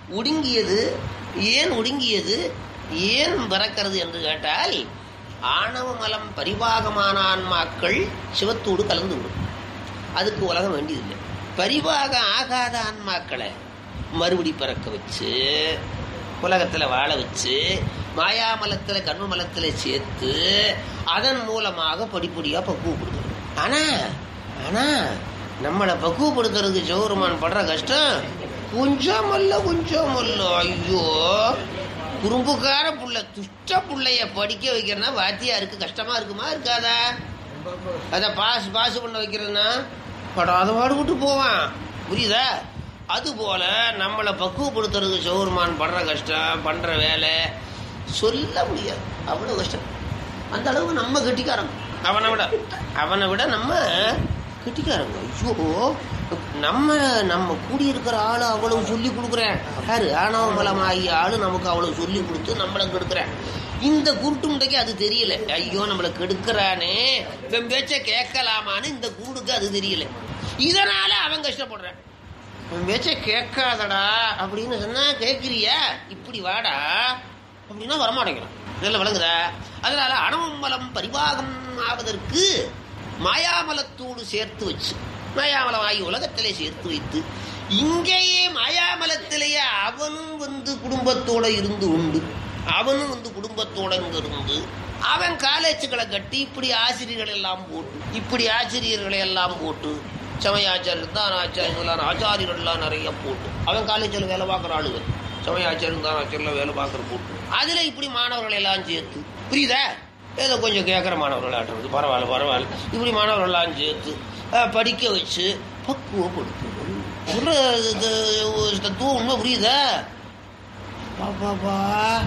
ஒடுங்கியது ஏன் ஒடுங்கியது ஏன் பிறக்கிறது என்று கேட்டால் ஆணவ மலம் பரிபாகமான ஆன்மாக்கள் சிவத்தோடு கலந்து விடும் அதுக்கு உலகம் வேண்டியதில்லை பரிபாக ஆகாத ஆன்மாக்களை மறுபடி பிறக்க வச்சு உலகத்தில் வாழ வச்சு மாயாமலத்தில் கர்மமலத்தில் சேர்த்து அதன் மூலமாக படிப்படியாக பக்குவப்படுத்தணும் ஆனால் ஆனால் நம்மளை பக்குவப்படுத்துறதுக்கு ஜோருமான் படுற கஷ்டம் கொஞ்சம் அல்ல கொஞ்சம் அல்ல ஐயோ குறும்புக்கார புள்ள துஷ்ட புள்ளைய படிக்க வைக்கிறனா வாத்தியாருக்கு கஷ்டமா இருக்குமா இருக்காதா அதை பாஸ் பாஸ் பண்ண வைக்கிறதுனா படாத பாடுபட்டு போவான் புரியுதா அதுபோல நம்மளை பக்குவப்படுத்துறதுக்கு சௌர்மான் படுற கஷ்டம் பண்ற வேலை சொல்ல முடியாது அவ்வளவு கஷ்டம் அந்த அளவுக்கு நம்ம கெட்டிக்காரங்க அவனை விட அவனை விட நம்ம கெட்டிக்காரங்க ஐயோ நம்ம நம்ம கூடியிருக்கிற ஆளு அவ்வளவு சொல்லி கொடுக்குறேன் யாரு ஆணவ மலமாகிய ஆளு நமக்கு அவ்வளவு சொல்லி கொடுத்து நம்மளை கெடுக்கிறேன் இந்த குருட்டு முட்டைக்கு அது தெரியல ஐயோ நம்மளை கெடுக்கிறானே இவன் பேச்ச கேட்கலாமான்னு இந்த கூடுக்கு அது தெரியல இதனால அவன் கஷ்டப்படுறான் உன் பேச்ச கேட்காதடா அப்படின்னு சொன்னா கேட்கிறியா இப்படி வாடா அப்படின்னா வரமாட்டேங்கிறான் இதெல்லாம் விளங்குதா அதனால அணவமலம் பரிபாகம் ஆவதற்கு மாயாமலத்தோடு சேர்த்து வச்சு மாயாமலம் ஆகி உலகத்திலே சேர்த்து வைத்து இங்கேயே மாயாமலத்திலேயே அவனும் வந்து குடும்பத்தோட இருந்து உண்டு அவனும் வந்து குடும்பத்தோட இங்க இருந்து அவன் காலேஜுகளை கட்டி இப்படி ஆசிரியர்கள் எல்லாம் போட்டு இப்படி ஆசிரியர்களை எல்லாம் போட்டு சமயாச்சாரியர் தான் ஆச்சாரியர்களான ஆச்சாரியர்கள்லாம் நிறைய போட்டு அவன் காலேஜில் வேலை பார்க்குற ஆளுங்க சமயாச்சாரியர் தான் ஆச்சாரியர்கள் வேலை பார்க்குற போட்டு அதில் இப்படி மாணவர்களை எல்லாம் சேர்த்து புரியுதா ஏதோ கொஞ்சம் கேட்குற மாணவர்களாட்டுறது பரவாயில்ல பரவாயில்ல இப்படி மாணவர்கள்லாம் சேர்த்து அஹ், படிக்க வச்சு பக்குவப்படுத்தணும் சொல்ற இது, இது, தத்துவம் உண்மை புரியுதா பாப்பாப்பா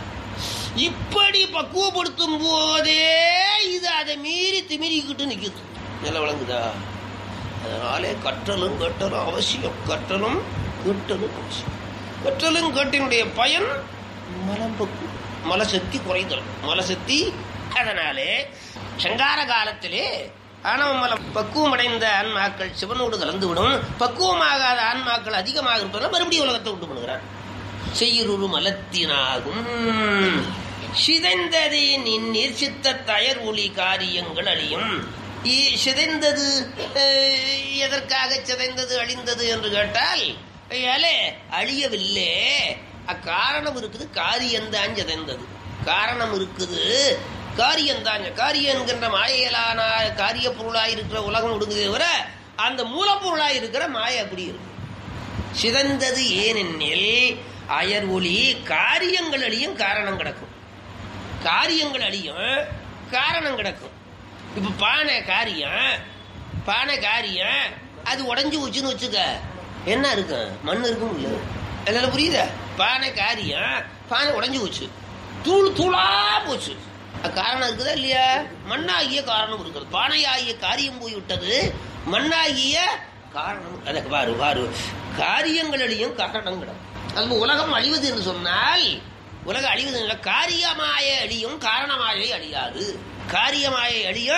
இப்படி பக்குவப்படுத்தும் போதே இது அதை மீறி திமிரிக்கிட்டு நிக்குது நல்லா விளங்குதா அதனாலே கற்றலும் கட்டலும் அவசியம் கற்றலும் கேட்டலும் அவசியம் கற்றலும் கேட்டினுடைய பயன் மலம் பக்கு மலசக்தி குறைதல் மலசக்தி அதனாலே சங்கார காலத்திலே ஆணவ மலம் பக்குவமடைந்த ஆன்மாக்கள் சிவனோடு கலந்துவிடும் பக்குவமாகாத ஆன்மாக்கள் அதிகமாக இருப்பதால் மறுபடியும் உலகத்தை உண்டு பண்ணுகிறான் செய்யுரு மலத்தினாகும் சிதைந்ததே நின் நிர்சித்த தயர் ஒளி காரியங்கள் அழியும் இ- சிதைந்தது அஹ், எதற்காக சிதைந்தது அழிந்தது என்று கேட்டால் ஏலே அழியவில்லை அக்காரணம் இருக்குது காரியம்தான் சிதைந்தது காரணம் இருக்குது காரியம்தான் காரியம் என்கின்ற மாயையிலான காரிய பொருளாய் இருக்கிற உலகம் ஒடுங்குதே தவிர அந்த மூலப்பொருளாய் இருக்கிற மாயை அப்படி இருக்கு சிதைந்தது ஏனெனில் அயர் ஒளி காரியங்கள் அழியும் காரணம் கிடக்கும் காரியங்கள் அழியும் காரணம் கிடக்கும் இப்ப பானை காரியம் பானை காரியம் அது உடைஞ்சு வச்சுன்னு வச்சுக்க என்ன இருக்கும் மண் இருக்கும் இல்ல அதனால புரியுதா பானை காரியம் பானை உடைஞ்சு போச்சு தூள் தூளா போச்சு அது காரணம் இருக்குதா இல்லையா மண்ணாகிய காரணம் இருக்கிறது பானையாகிய காரியம் போய் விட்டது மண்ணாகிய காரணம் அதை பாரு பாரு காரியங்களிலையும் காரணம் கிடக்கும் அது உலகம் அழிவது என்று சொன்னால் உலக அழிவது இல்லை காரியமாய அழியும் காரணமாயை அழியாது காரியமாயை அழிய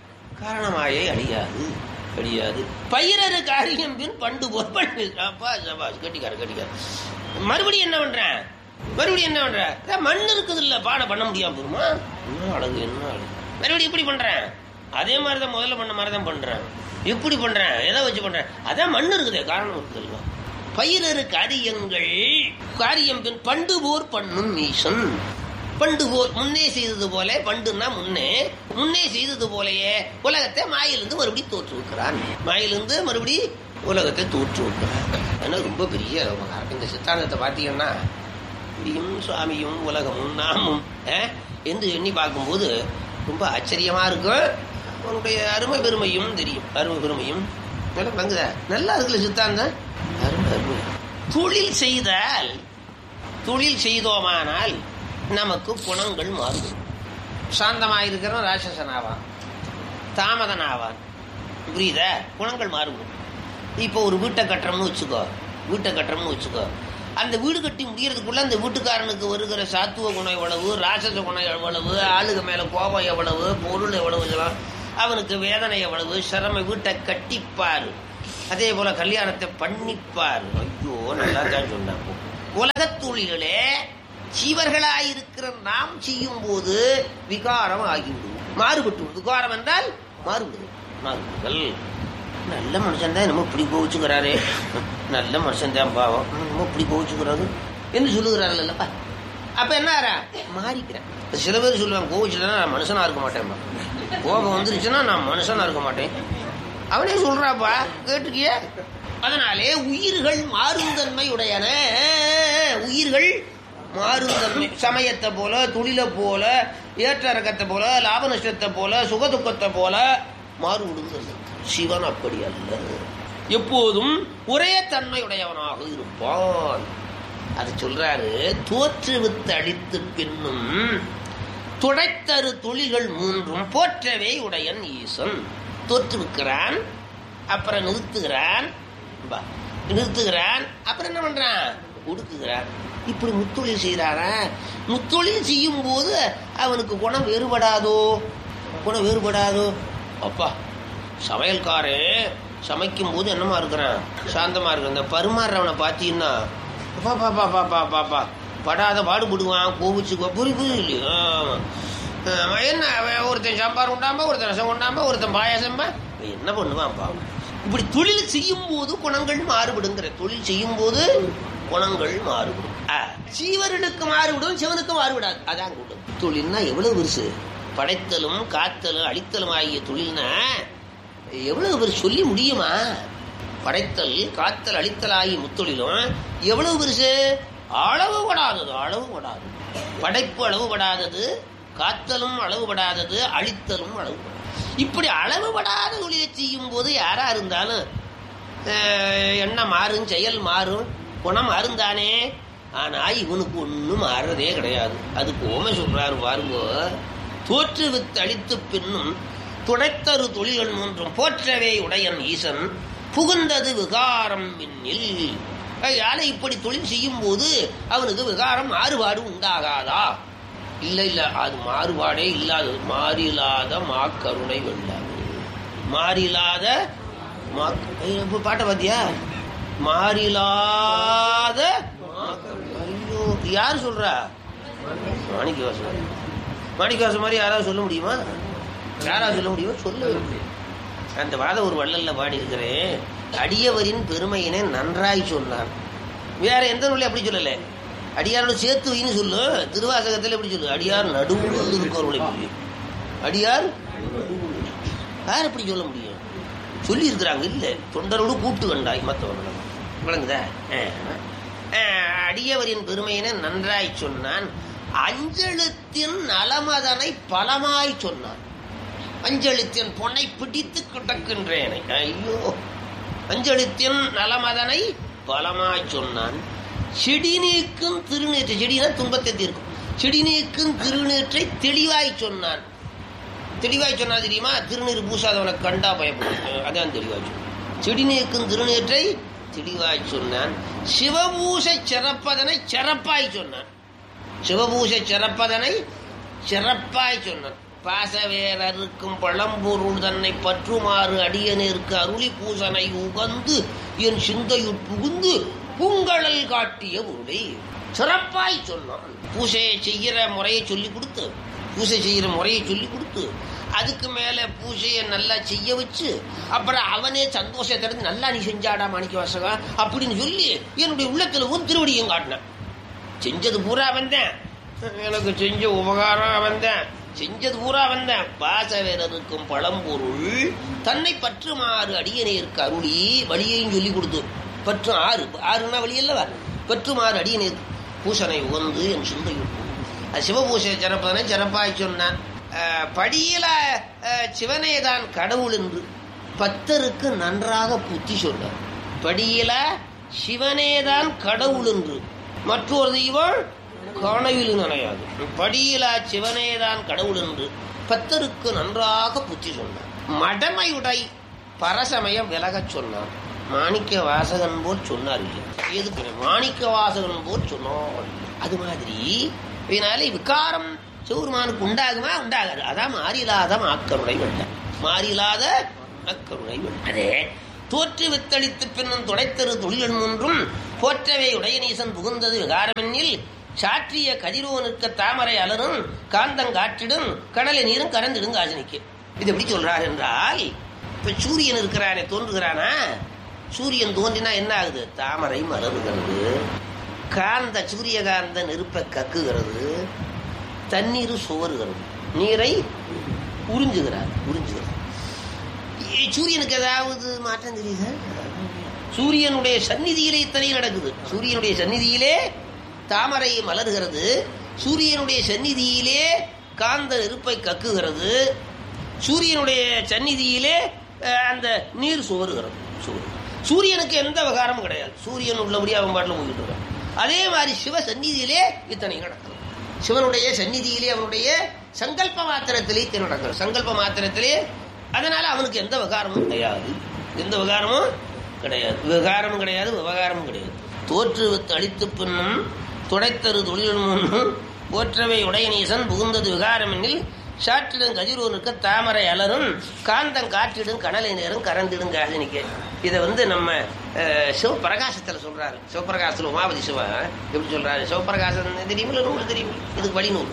காரணமாயை அழியாது அழியாது பயிரரு காரியம் பின் பண்டு போர் பண்ணு அப்பா சபாஷ் கட்டிக்காரு கட்டிக்காரு மறுபடியும் என்ன பண்றேன் மறுபடியும் என்ன பண்றேன் அதான் மண் இருக்குது இல்ல பாடம் பண்ண முடியாம போருமா என்ன அழகு என்ன அழகு மறுபடியும் இப்படி பண்றேன் அதே மாதிரி தான் முதல்ல பண்ண மாதிரி தான் பண்றேன் எப்படி பண்றேன் எதை வச்சு பண்றேன் அதான் மண் இருக்குதே காரணம் இருக்குதுல்ல பயிரரு காரியங்கள் காரியம் பின் பண்டு போர் பண்ணும் ஈசன் பண்டு போர் முன்னே செய்தது போல பண்டுன்னா முன்னே முன்னே செய்தது போலயே உலகத்தை மாயிலிருந்து மறுபடியும் தோற்றுவிக்கிறான் மாயிலிருந்து மறுபடி உலகத்தை தோற்றுவிக்கிறான் ஆனால் ரொம்ப பெரிய உபகாரம் இந்த சித்தாந்தத்தை பார்த்தீங்கன்னா இப்படியும் சுவாமியும் உலகமும் நாமும் அஹ், என்று எண்ணி பார்க்கும்போது ரொம்ப ஆச்சரியமா இருக்கும் உன்னுடைய அருமை பெருமையும் தெரியும் அருமை பெருமையும் நல்லா பங்குதா நல்லா இருக்குல்ல சித்தாந்தம் அருமை அருமை தொழில் செய்தால் தொழில் செய்தோமானால் நமக்கு குணங்கள் மாறும் சாந்தமாயிருக்கிறவன் ராட்சசன் ஆவான் தாமதன் ஆவான் புரியுதா குணங்கள் மாறும் இப்போ ஒரு வீட்டை கட்டுறோம்னு வச்சுக்கோ வீட்டை கட்டுறோம்னு வச்சுக்கோ அந்த வீடு கட்டி முடியறதுக்குள்ள அந்த வீட்டுக்காரனுக்கு வருகிற சாத்துவ குணம் எவ்வளவு ராட்சச குணம் எவ்வளவு ஆளுக மேல கோபம் எவ்வளவு பொருள் எவ்வளவு இதெல்லாம் அவனுக்கு வேதனை எவ்வளவு சிரம வீட்டை கட்டிப்பாரு அதே போல கல்யாணத்தை பண்ணிப்பாரு ஐயோ நல்லா தான் சொன்னாங்க உலகத் தொழிலே ஜீவர்களாயிருக்கிற நாம் செய்யும் போது விகாரம் ஆகிவிடும் மாறுபட்டு விகாரம் என்றால் மாறுபடுது மாறுபடுதல் நல்ல மனுஷன் தான் நம்ம இப்படி கோவிச்சுக்கிறாரே நல்ல மனுஷன் தான் பாவம் நம்ம இப்படி கோவிச்சுக்கிறாரு என்று சொல்லுகிறார்கள் அல்லப்பா அப்ப என்ன ஆறா மாறிக்கிறேன் இப்ப சில பேர் சொல்லுவாங்க கோவிச்சுட்டா நான் மனுஷனா இருக்க மாட்டேன்பா கோபம் வந்துருச்சுன்னா நான் மனுஷனா இருக்க மாட்டேன் அவனே சொல்றாப்பா கேட்டுக்கிய அதனாலே உயிர்கள் மாறுந்தன்மை உடையன உயிர்கள் மாறுந்தன்மை சமயத்தை போல தொழிலை போல ஏற்ற இறக்கத்தை போல லாப நஷ்டத்தை போல சுகதுக்கத்தை போல மாறுபடுகிறது சிவன் அப்படி அல்ல எப்போதும் ஒரே தன்மை உடையவனாக இருப்பான் அது சொல்றாரு தோற்றுவித்து அளித்து பின்னும் துடைத்தரு தொழில்கள் மூன்றும் போற்றவே உடையன் ஈசன் தோற்றுவிக்கிறான் அப்புறம் நிறுத்துகிறான் பா, நிறுத்துகிறான் அப்புறம் என்ன பண்றான் ஒடுக்குகிறான் இப்படி முத்தொழில் செய்யறாரா முத்தொழில் செய்யும் போது அவனுக்கு குணம் வேறுபடாதோ குணம் வேறுபடாதோ அப்பா சமையல்காரன் சமைக்கும் போது என்னமா இருக்கிறான் சாந்தமா இருக்கு இந்த பருமாறுறவனை பார்த்தீங்கன்னா பாப்பா பாப்பா பாப்பா பாப்பா படாத பாடுபடுவான் கோவிச்சுக்குவான் புரி புரி இல்லையா ஆமா, என்ன அவன் ஒருத்தன் சாம்பார் உண்டாம ஒருத்தன் ரசம் உண்டாம ஒருத்தன் பாயாசம்பா இவன் என்ன பண்ணுவான் பாவம் இப்படி தொழில் செய்யும் போது குணங்கள் மாறுபடுங்கிற தொழில் செய்யும் போது குணங்கள் மாறுபடும் ஆ, சீவர்களுக்கு மாறுபடும் சிவனுக்கு மாறுபடாது அதான் கூட்டம் தொழில்னா எவ்வளவு பெருசு படைத்தலும் காத்தலும் அழித்தலும் ஆகிய தொழில்னா எவ்வளவு பேர் சொல்லி முடியுமா படைத்தல் காத்தல் அழித்தல் ஆகிய முத்தொழிலும் எவ்வளவு பெருசு அளவு படாதது அளவு படாதது படைப்பு அளவுபடாதது காத்தலும் அளவுபடாதது அழித்தலும் அளவுபடாது இப்படி அளவுபடாத தொழிலை செய்யும் போது யாரா இருந்தாலும் அஹ், எண்ணம் மாறும் செயல் மாறும் குணம் மாறுந்தானே ஆனா இவனுக்கு ஒண்ணும் மாறுறதே கிடையாது அதுக்கு ஓமை சொல்றாரு பாருங்க தோற்றுவித்து அழித்து பின்னும் துடைத்தரு தொழில்கள் மூன்றும் போற்றவே உடையன் ஈசன் புகுந்தது விகாரம் மின்னில் யானை இப்படி தொழில் செய்யும் போது அவனுக்கு விகாரம் மாறுபாடு உண்டாகாதா இல்ல இல்ல அது மாறுபாடே இல்லாதது மாறிலாத மாக்கருணை வெள்ளாது மாறிலாத மாக்க- ஐயோ, இப்ப பாட்டை பாத்தியா மாறிலாத மாக்கருணை. ஐயோ யார் சொல்றா மாணிக்கவாசன் மாணிக்கவாசன் மாதிரி யாராவது சொல்ல முடியுமா யாராவது சொல்ல முடியுமா சொல்ல அந்த வாத ஒரு வள்ளல்ல பாடி இருக்கிறேன் அடியவரின் பெருமையினை நன்றாய் சொன்னான் வேற எந்த நூலையும் அப்படி சொல்லல அடியாரோட சேர்த்து வைன்னு சொல்லு திருவாசகத்தில் எப்படி சொல்லு அடியார் நடுவில் இருக்கிறவர்களை சொல்லி அடியார் நடுவுல. யார் எப்படி சொல்ல முடியும் சொல்லி இருக்கிறாங்க இல்ல தொண்டரோடு கூட்டு கண்டாய் மற்றவர்கள் விளங்குதா அஹ். அஹ், அடியவரின் பெருமையினை நன்றாய் சொன்னான் அஞ்செழுத்தின் நலமதனை பலமாய் சொன்னான் அஞ்செழுத்தின் பொன்னை பிடித்து கிடக்கின்றேனை ஐயோ அஞ்செழுத்தின் நலமதனை பலமாய் சொன்னான் செடி நீக்கும் திருநீற்றை செடினா துன்பத்தை தீர்க்கும் செடி நீக்கும் திருநீற்றை தெளிவாய் சொன்னான் தெளிவாய் சொன்னா தெரியுமா திருநீர் பூசாதவனை கண்டா பயப்படும் அதான் தெளிவாய் சொன்னான் செடி நீக்கும் திருநீற்றை தெளிவாய் சொன்னான் சிவபூசை சிறப்பதனை சிறப்பாய் சொன்னான் சிவபூசை சிறப்பதனை சிறப்பாய் சொன்னான் பாசவேரருக்கும் பழம்பொருள் தன்னை பற்றுமாறு அடியனேற்கு அருளி பூசனை உகந்து என் சிந்தையுட் புகுந்து பூங்கழல் காட்டிய பொருளை சிறப்பாய் சொன்னான் பூசையை செய்கிற முறையை சொல்லி கொடுத்து பூசை செய்கிற முறையை சொல்லி கொடுத்து அதுக்கு மேல பூசையை நல்லா செய்ய வச்சு அப்புறம் அவனே சந்தோஷத்தை அடைஞ்சு நல்லா நீ செஞ்சாடா மாணிக்க வாசகா அப்படின்னு சொல்லி என்னுடைய உள்ளத்துல உன் திருவடியும் காட்டினான் செஞ்சது பூரா வந்தேன் எனக்கு செஞ்ச உபகாரம் வந்தேன் செஞ்சது பூரா வந்தேன் பாசவேரருக்கும் பழம்பொருள் தன்னை பற்றுமாறு அடியனேற்கு அருளி வழியையும் சொல்லி கொடுத்து பற்று ஆறு ஆறுனா வழி அல்லவா பற்றுமாறு அடியனேற்கு பூசனை உகந்து என் சிந்தையுள் அது சிவபூசை சிறப்பதனை சிறப்பாய் சொன்னான் அஹ், படியில அஹ், சிவனேதான் கடவுள் என்று பத்தருக்கு நன்றாக புத்தி சொன்னார் படியில சிவனேதான் கடவுள் என்று மற்றொரு தெய்வம் கனவில் நினையாது படியிலா சிவனேதான் கடவுள் என்று பத்தருக்கு நன்றாக புத்தி சொன்னார் மடமையுடை பரசமயம் விலகச் சொன்னார் மாணிக்க வாசகன் போல் சொன்னார் இல்லை எதுக்கு மாணிக்க வாசகன் போல் சொன்னார் அது மாதிரி இதனால விகாரம் சிவருமானுக்கு உண்டாகுமா உண்டாகாது அதான் மாறிலாத மாக்கருணை வெள்ளம் மாறிலாத அக்கருணை வெள்ளம் அதே தோற்று வித்தளித்து பின்னும் துடைத்தரு தொழில்கள் மூன்றும் போற்றவே உடையநீசன் புகுந்தது விகாரமென்னில் சாற்றிய கதிரோனுக்க தாமரை அலரும் காந்தங்காற்றிடும் கடலை நீரும் கறந்திடும் காசினிக்கு இது எப்படி சொல்றார் என்றால் இப்ப சூரியன் இருக்கிறானே தோன்றுகிறானா சூரியன் தோன்றினா என்ன ஆகுது தாமரை மலருகிறது காந்த சூரியகாந்த நெருப்பை கக்குகிறது தண்ணீர் சுவருகிறது நீரை உறிஞ்சுகிறார் உறிஞ்சுகிறது ஏ, சூரியனுக்கு ஏதாவது மாற்றம் தெரியுதா சூரியனுடைய சந்நிதியிலே இத்தனை நடக்குது சூரியனுடைய சந்நிதியிலே தாமரை மலர்கிறது சூரியனுடைய சந்நிதியிலே காந்த நெருப்பை கக்குகிறது சூரியனுடைய சந்நிதியிலே அஹ், அந்த நீர் சுவருகிறது சுவரு சூரியனுக்கு எந்த விகாரமும் கிடையாது சூரியன் உள்ளபடி அவன் பாட்டில் போயிட்டு இருக்கான் அதே மாதிரி சிவ சந்நிதியிலே இத்தனை நடக்கிறது சிவனுடைய சந்நிதியிலே அவனுடைய சங்கல்ப மாத்திரத்திலே இத்தனை நடக்கிறது சங்கல்ப மாத்திரத்திலே அதனால அவனுக்கு எந்த விகாரமும் கிடையாது எந்த விகாரமும் கிடையாது விகாரமும் கிடையாது விவகாரமும் கிடையாது தோற்று அழித்து பின்னும் துடைத்தரு தொழில் முன்னும் போற்றவை உடையநீசன் புகுந்தது விகாரமெனில் சாற்றிடும் கதிரோனுக்கு தாமரை அலரும் காந்தம் காற்றிடும் கடலை நேரும் கறந்திடும் காசினிக்கு இதை வந்து நம்ம அஹ், சிவபிரகாசத்தில் சொல்றாரு சிவபிரகாசத்தில் உமாபதி சிவா எப்படி சொல்றாரு சிவபிரகாசம் தெரியுமில்ல நூல் தெரியும் இதுக்கு வழிநூல்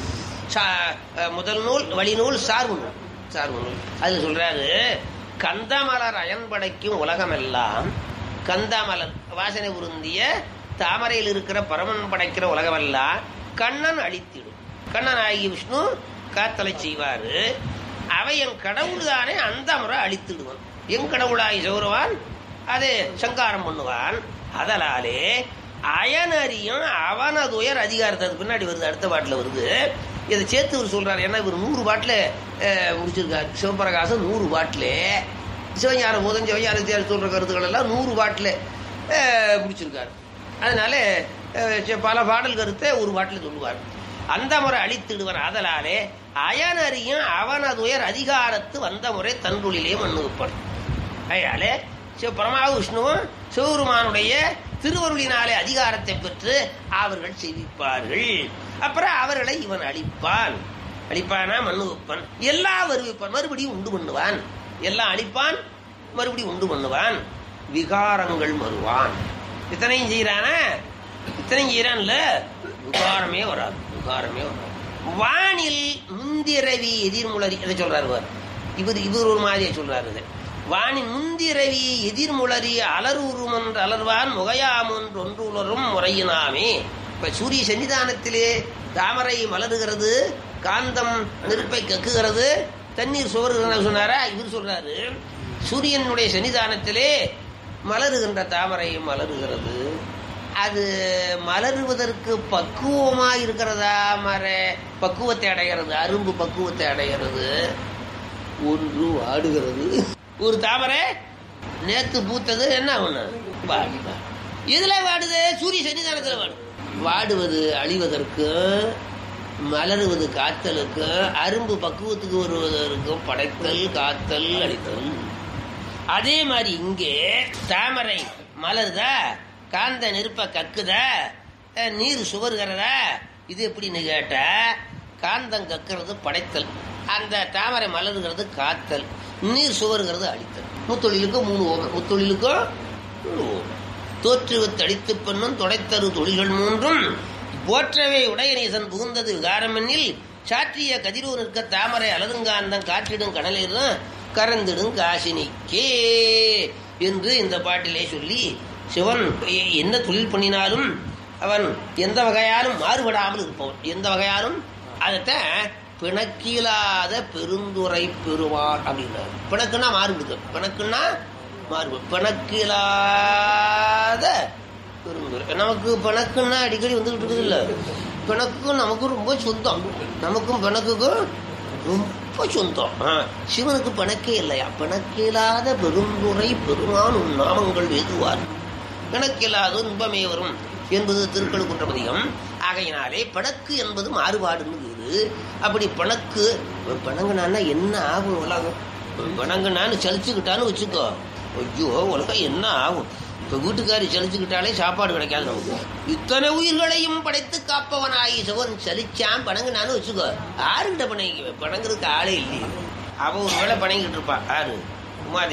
சா- அஹ், முதல் நூல் வழிநூல் சார்பு நூல் சார்பு நூல் அதில் சொல்றாரு கந்தமலர் அயன்படைக்கும் உலகமெல்லாம் கந்தமலர் வாசனை உருந்திய தாமரையில் இருக்கிற பரமன் படைக்கிற உலகமெல்லாம் கண்ணன் அழித்திடும் கண்ணன் ஆகிய விஷ்ணு காத்தலை செய்வாரு அவை என் கடவுள் தானே அந்த முறை அழித்திடுவான் என் கடவுளாகி சௌரவான் அது சங்காரம் பண்ணுவான் அதனாலே அயனறியும் அவனதுயர் அதிகாரத்தை அது பின்னாடி வருது அடுத்த பாட்டில் வருது இதை சேர்த்து இவர் சொல்றாரு ஏன்னா இவர் நூறு பாட்டில் முடிச்சிருக்காரு சிவபிரகாசம் நூறு பாட்டில் சிவஞான போதம் சிவஞான தேர் சொல்ற கருத்துக்கள் எல்லாம் நூறு பாட்டில் முடிச்சிருக்காரு அதனால அஹ், சி- பல பாடல் கருத்தை ஒரு பாட்டில் சொல்லுவார் அந்த முறை அழித்திடுவன் அதலாலே அயனறியும் அவனதுயர் அதிகாரத்து வந்த முறை தன்றுளிலே மண்ணு வைப்பான் அதனாலே சிவ பரமாவு விஷ்ணுவும் சிவபெருமானுடைய திருவருளினாலே அதிகாரத்தை பெற்று அவர்கள் செய்விப்பார்கள் அப்புறம் அவர்களை இவன் அழிப்பான் அழிப்பானா மண்ணு வைப்பான் எல்லாம் வருவிப்பான் மறுபடியும் உண்டு பண்ணுவான் எல்லாம் அழிப்பான் மறுபடியும் உண்டு பண்ணுவான் விகாரங்கள் மறுவான் இத்தனையும் செய்யறானா இத்தனையும் செய்யறான்ல விகாரமே வராது விகாரமே வராது வானில் முந்திரவி எதிர்முளரி அதை சொல்றாரு பாரு. இவர் இவர் ஒரு மாதிரியே சொல்றாரு இதை. வானின் முந்திரவி எதிர்முளரி அலருரும் என்று அலர்வான் முகையாம் என்று ஒன்று உலரும் முறையினாமே இப்ப சூரிய சன்னிதானத்திலே தாமரை மலருகிறது காந்தம் நெருப்பை கக்குகிறது தண்ணீர் சுவருகிறது சொன்னாரா இவர் சொல்றாரு சூரியனுடைய சன்னிதானத்திலே மலருகின்ற தாமரை மலருகிறது அது மலருவதற்கு பக்குவமா இருக்கிறதா மர பக்குவத்தை அடைகிறது அரும்பு பக்குவத்தை அடைகிறது ஒன்று வாடுகிறது ஒரு தாமரை நேத்து பூத்தது என்ன ஒண்ணு வாடி வாடி. எதுல வாடுது சூரிய சன்னிதானத்துல வாடு வாடுவது அழிவதற்கு மலருவது காத்தலுக்கு அரும்பு பக்குவத்துக்கு வருவதற்கும் படைத்தல் காத்தல் அழித்தல் அதே மாதிரி இங்கே தாமரை மலருதா காந்த நெருப்ப கக்குதா அஹ், நீர் சுவருகிறதா இது எப்படின்னு கேட்ட காந்தம் கக்கிறது படைத்தல் அந்த தாமரை மலருகிறது காத்தல் நீர் சுவருகிறது அழித்தல் முத்தொழிலுக்கும் மூணு ஓமை முத்தொழிலுக்கும் மூணு ஓமை தோற்றுவத் தடித்து பெண்ணும் தொடைத்தரு தொழில்கள் மூன்றும் போற்றவே உடையநீசன் புகுந்தது விகாரமென்னில் சாற்றிய கதிரூர் நிற்க தாமரை அலதுங்காந்தம் காற்றிடும் கடலிலும் கறந்திடும் காசினிக்கே என்று இந்த பாட்டிலே சொல்லி சிவன் எ- என்ன தொழில் பண்ணினாலும் அவன் எந்த வகையாலும் மாறுபடாமல் இருப்பவன் எந்த வகையாலும் அதைத்தான் பிணக்கிலாத பெருந்துரை பெறுவான் அப்படின்னாரு பிணக்குன்னா மாறுபடுது பிணக்குன்னா மாறுபடு பிணக்கிலாத பெருந்துரை நமக்கு பிணக்குன்னா அடிக்கடி வந்துகிட்டு இருக்குது இல்ல பிணக்கும் நமக்கும் ரொம்ப சொந்தம் நமக்கும் பிணக்குக்கும் ரொம்ப சொந்தம் ஆ, சிவனுக்கு பிணக்கே இல்லையா பிணக்கில்லாத பெருந்துரை பெருமான் உன் நாமங்கள் வேதுவார் பிணக்கில்லாத இன்பமே வரும் என்பது திருக்கழுக்குன்றபதிகம் ஆகையினாலே பிணக்கு என்பது மாறுபாடுன்னு இது அப்படி பிணக்கு பிணங்குனான்னா என்ன ஆகும் உலகம் பிணங்குனான்னு சலிச்சுக்கிட்டான்னு வச்சுக்கோ ஐயோ உலகம் என்ன ஆகும் இப்ப வீட்டுக்காரி சலிச்சுக்கிட்டாலே சாப்பாடு கிடைக்காது நமக்கு இத்தனை உயிர்களையும் படைத்து காப்பவனாகி சிவன் சலிச்சான் பணங்குனான்னு வச்சுக்கோ யாருக்கிட்ட பணங்க பணங்கிறதுக்கு ஆளே இல்லையே அவ ஒரு வேளை பணங்கிட்டு இருப்பா யாரு உமாதேவி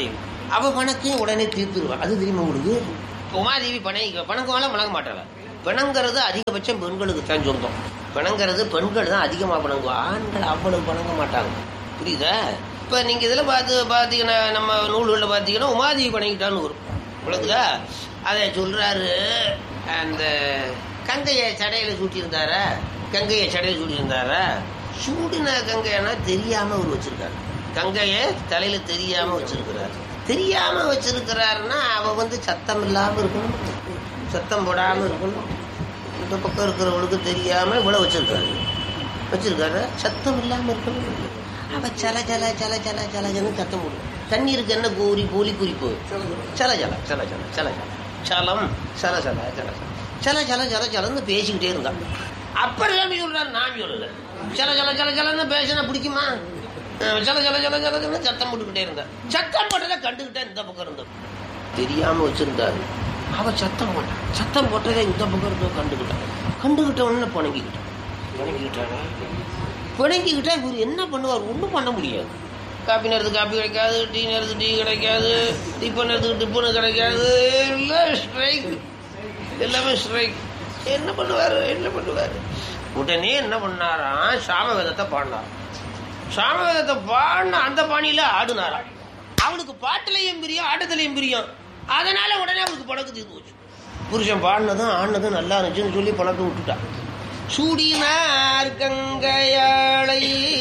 அவ பணக்கையும் உடனே தீர்த்துருவா அது தெரியுமா உங்களுக்கு உமாதேவி பணம் பணங்கமெல்லாம் பணங்க மாட்டாங்க பிணங்கிறது அதிகபட்சம் பெண்களுக்கு தான் சொந்தம் பிணங்கிறது பெண்கள் தான் அதிகமாக பணங்குவோம் ஆண்கள் அவ்வளவு பணங்க மாட்டாங்க புரியுதா இப்போ நீங்கள் இதில் பார்த்து பார்த்தீங்கன்னா நம்ம நூல்களில் பார்த்தீங்கன்னா உமாதேவி பணங்கிட்டான்னு வரும் உங்களுக்குதா அதை சொல்கிறாரு அந்த கங்கையை சடையில் சூட்டியிருந்தாரா கங்கையை சடையில் சூட்டியிருந்தாரா சூடின கங்கையானா தெரியாமல் அவர் வச்சிருக்காரு கங்கையை தலையில் தெரியாமல் வச்சிருக்கிறார் தெரியாமல் வச்சிருக்கிறாருன்னா அவ வந்து சத்தம் இல்லாமல் இருக்கணும் சத்தம் போடாமல் இருக்கணும் இந்த பக்கம் இருக்கிறவங்களுக்கு தெரியாமல் இவ்வளோ வச்சிருக்காரு வச்சிருக்காரு சத்தம் இல்லாமல் இருக்கணும் அவ சல சல சல சல சலன்னு சத்தம் போடும் தண்ணீருக்கு என்ன கூறி கூலி குறிப்பு சல சல சல சல சல சல சலம் சல சல சல சல சல சல சலன்னு பேசிக்கிட்டே இருந்தான் அப்புறம் சாமி சொல்றாரு நான் சொல்லல சல சல சல சலன்னு பேசினா பிடிக்குமா அஹ் சல சல சல சலன்னு சத்தம் போட்டுக்கிட்டே இருந்தா சத்தம் போட்டதை கண்டுகிட்டே இந்த பக்கம் இருந்த தெரியாம வச்சிருந்தாரு அவ சத்தம் போட்டான் சத்தம் போட்டதை இந்த பக்கம் இருந்தோ கண்டுகிட்டான் கண்டுகிட்ட உடனே புணங்கிக்கிட்டான் புணங்கிக்கிட்டாரா புணங்கிக்கிட்டா இவர் என்ன பண்ணுவார் ஒன்றும் பண்ண முடியாது காப்பி நேரத்துக்கு காப்பி கிடைக்காது டீ நேரத்துக்கு டீ கிடைக்காது டிஃபன் நேரத்துக்கு டிஃபனு கிடைக்காது எல்லாம் ஸ்ட்ரைக் எல்லாமே ஸ்ட்ரைக் என்ன பண்ணுவார் என்ன பண்ணுவார் உடனே என்ன பண்ணாராம் சாமவேதத்தை பாடினார் சாமவேதத்தை பாடின அந்த பாணியில ஆடுனாராம் அவனுக்கு பாட்டுலையும் பிரியம் ஆட்டத்திலையும் பிரியம் அதனால உடனே அவனுக்கு பணக்கு தீர்ந்து போச்சு புருஷன் பாடினதும் ஆடினதும் நல்லா இருந்துச்சுன்னு சொல்லி பணத்தை விட்டுட்டான் சூடினார் கங்கையாளை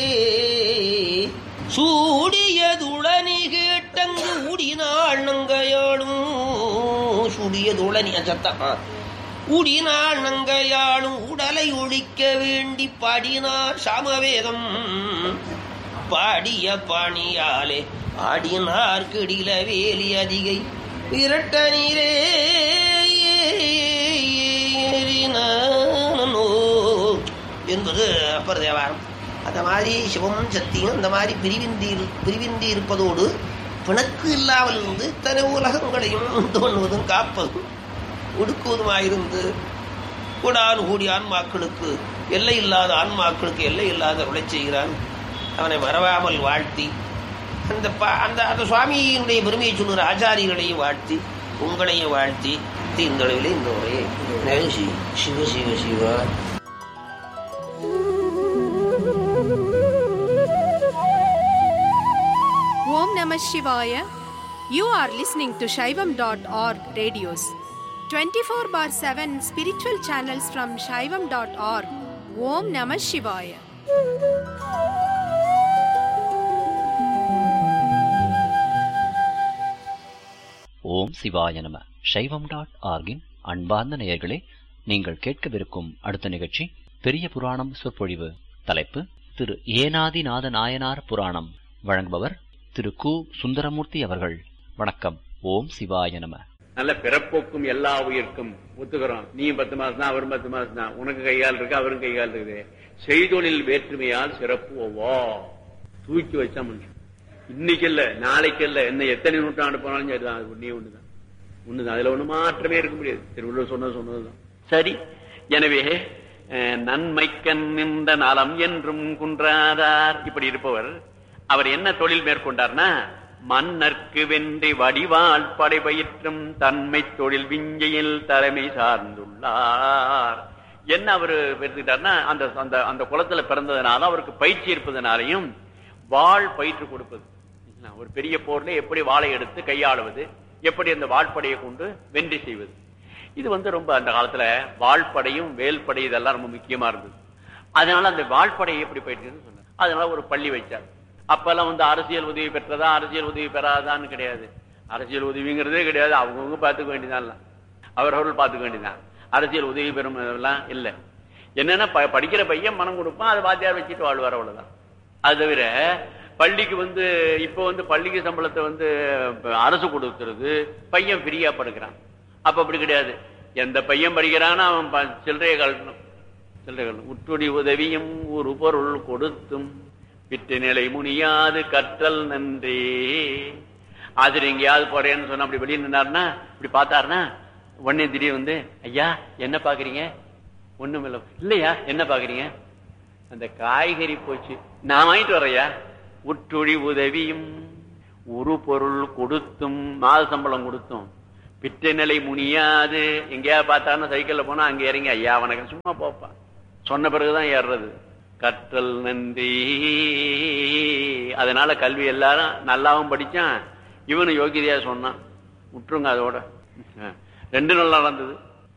சூடியதுளனி கேட்டங்கு ஊடினாள் நங்கையாளும் சூடியதுளனி சத்தம் ஊடினாள் நங்கையாளும் உடலை ஒழிக்க வேண்டி பாடினார் சாமவேதம் பாடிய பாணியாலே ஆடினார் கிடில வேலி அதிகை விரட்ட நீரே ஏறினானோ என்பது அப்பர் தேவாரம் அந்த மாதிரி சிவமும் சக்தியும் அந்த மாதிரி பிரிவிந்தி பிரிவிந்தி இருப்பதோடு பிணக்கு இல்லாமல் இருந்து இத்தனை உலகங்களையும் தோன்றுவதும் காப்பதும் ஒடுக்குவதுமாயிருந்து கூடான் கூடிய ஆன்மாக்களுக்கு எல்லை இல்லாத ஆன்மாக்களுக்கு எல்லை இல்லாத விளை செய்கிறான் அவனை மறவாமல் வாழ்த்தி அந்த ப- அந்த அந்த சுவாமியினுடைய பெருமையை சொல்லுகிற ஆச்சாரியர்களையும் வாழ்த்தி உங்களையும் வாழ்த்தி இந்த அளவிலே இந்த உரையை நிறைவு செய்யும். சிவ சிவ Siva Om Namah Shivaya. You are listening to Shaivam.org radios. 24 bar 7 spiritual channels from Shaivam.org. Om Namah Shivaya. ஓம் சிவாய நம சைவம் டாட் ஆர்கின் அன்பார்ந்த நேயர்களே நீங்கள் கேட்கவிருக்கும் அடுத்த நிகழ்ச்சி பெரிய புராணம் சொற்பொழிவு தலைப்பு திரு ஏனாதிநாத நாயனார் புராணம் வழங்குபவர் திரு கு சுந்தரமூர்த்தி அவர்கள் வணக்கம் ஓம் சிவாய நம நல்ல பிறப்போக்கும் எல்லா உயிர்க்கும் ஒத்துக்கிறோம் நீ பத்து மாசம் தான் அவரும் பத்து மாசம் தான் உனக்கு கையால் இருக்கு அவரும் கையால் இருக்குது செய்தொழில் வேற்றுமையால் சிறப்பு ஒவ்வா தூக்கி வச்சா மனுஷன் இன்னைக்கு இல்ல நாளைக்கு இல்ல என்ன எத்தனை நூற்றாண்டு போனாலும் சரிதான் அது ஒண்ணே ஒண்ணுதான் ஒண்ணுதான் அதுல ஒண்ணு மாற்றமே இருக்க முடியாது திருவள்ளுவர் சொன்னது சொன்னதுதான் சரி எனவே அஹ், நன்மைக்கண் நின்ற நலம் என்றும் குன்றாதார் இப்படி இருப்பவர் அவர் என்ன தொழில் மேற்கொண்டார்னா மன்னர்க்கு வென்றி வடிவாள் படைபயிற்றும் தன்மை தொழில் விஞ்சையில் தலைமை சார்ந்துள்ளார் என்ன அவர் எடுத்துக்கிட்டார்னா அந்த அந்த அந்த குளத்துல பிறந்ததுனால அவருக்கு பயிற்சி இருப்பதனாலையும் வாழ் பயிற்று கொடுப்பது ஒரு பெரிய போர்ல எப்படி வாளை எடுத்து கையாளுவது எப்படி அந்த வாள்படையை கொண்டு வெற்றி செய்வது இது வந்து ரொம்ப அந்த காலத்துல வாள்படையும் வேல்படை இதெல்லாம் ரொம்ப முக்கியமா இருந்தது அதனால அந்த வாள்படையை எப்படி பயிற்சின்னு சொன்னார் அதனால ஒரு பள்ளி வச்சார் அப்பெல்லாம் வந்து அரசியல் உதவி பெற்றதா அரசியல் உதவி பெறாதான்னு கிடையாது அரசியல் உதவிங்கிறதே கிடையாது அவங்கவுங்க பார்த்துக்க வேண்டியதான் அவரவர்கள் பார்த்துக்க வேண்டியதான் அரசியல் உதவி பெறும் எல்லாம் இல்ல என்னன்னா ப- படிக்கிற பையன் மனம் கொடுப்பான் அதை வாத்தியார் வச்சுட்டு வாழ்வார் அவ்வளவுதான் அது தவிர பள்ளிக்கு வந்து இப்போ வந்து பள்ளிக்கு சம்பளத்தை வந்து அரசு கொடுக்கிறது பையன் ஃப்ரீயா படுக்கிறான் அப்ப அப்படி கிடையாது எந்த பையன் படிக்கிறானோ அவன் ப- சில்லறையை கழட்டணும் சில்லறை கழட்டணும் உற்றுடி உதவியும் ஒரு பொருள் கொடுத்தும் விட்டு நிலை முனியாது கற்றல் நன்றே ஆசிரியர் எங்கேயாவது போறேன்னு சொன்னா அப்படி வெளியே நின்னாருன்னா இப்படி பார்த்தாருன்னா உடனே திடீர் வந்து ஐயா என்ன பாக்குறீங்க ஒண்ணும் இல்ல இல்லையா என்ன பாக்குறீங்க அந்த காய்கறி போச்சு நான் வாங்கிட்டு வரையா உற்றுழி உதவியும் ஒரு பொருள் கொடுத்தும் மாத சம்பளம் கொடுத்தும் பிற்ற நிலை முனியாது எங்கேயாவது பார்த்தாலும் சைக்கிள்ல போனா அங்க இறங்கி ஐயா வணக்கம் சும்மா போப்பா சொன்ன பிறகுதான் ஏறுறது கற்றல் நன்றி அதனால கல்வி எல்லாரும் நல்லாவும் படிச்சான் இவனு யோகிதையா சொன்னான் விட்டுருங்க அதோட அஹ். ரெண்டு நல்லா நடந்தது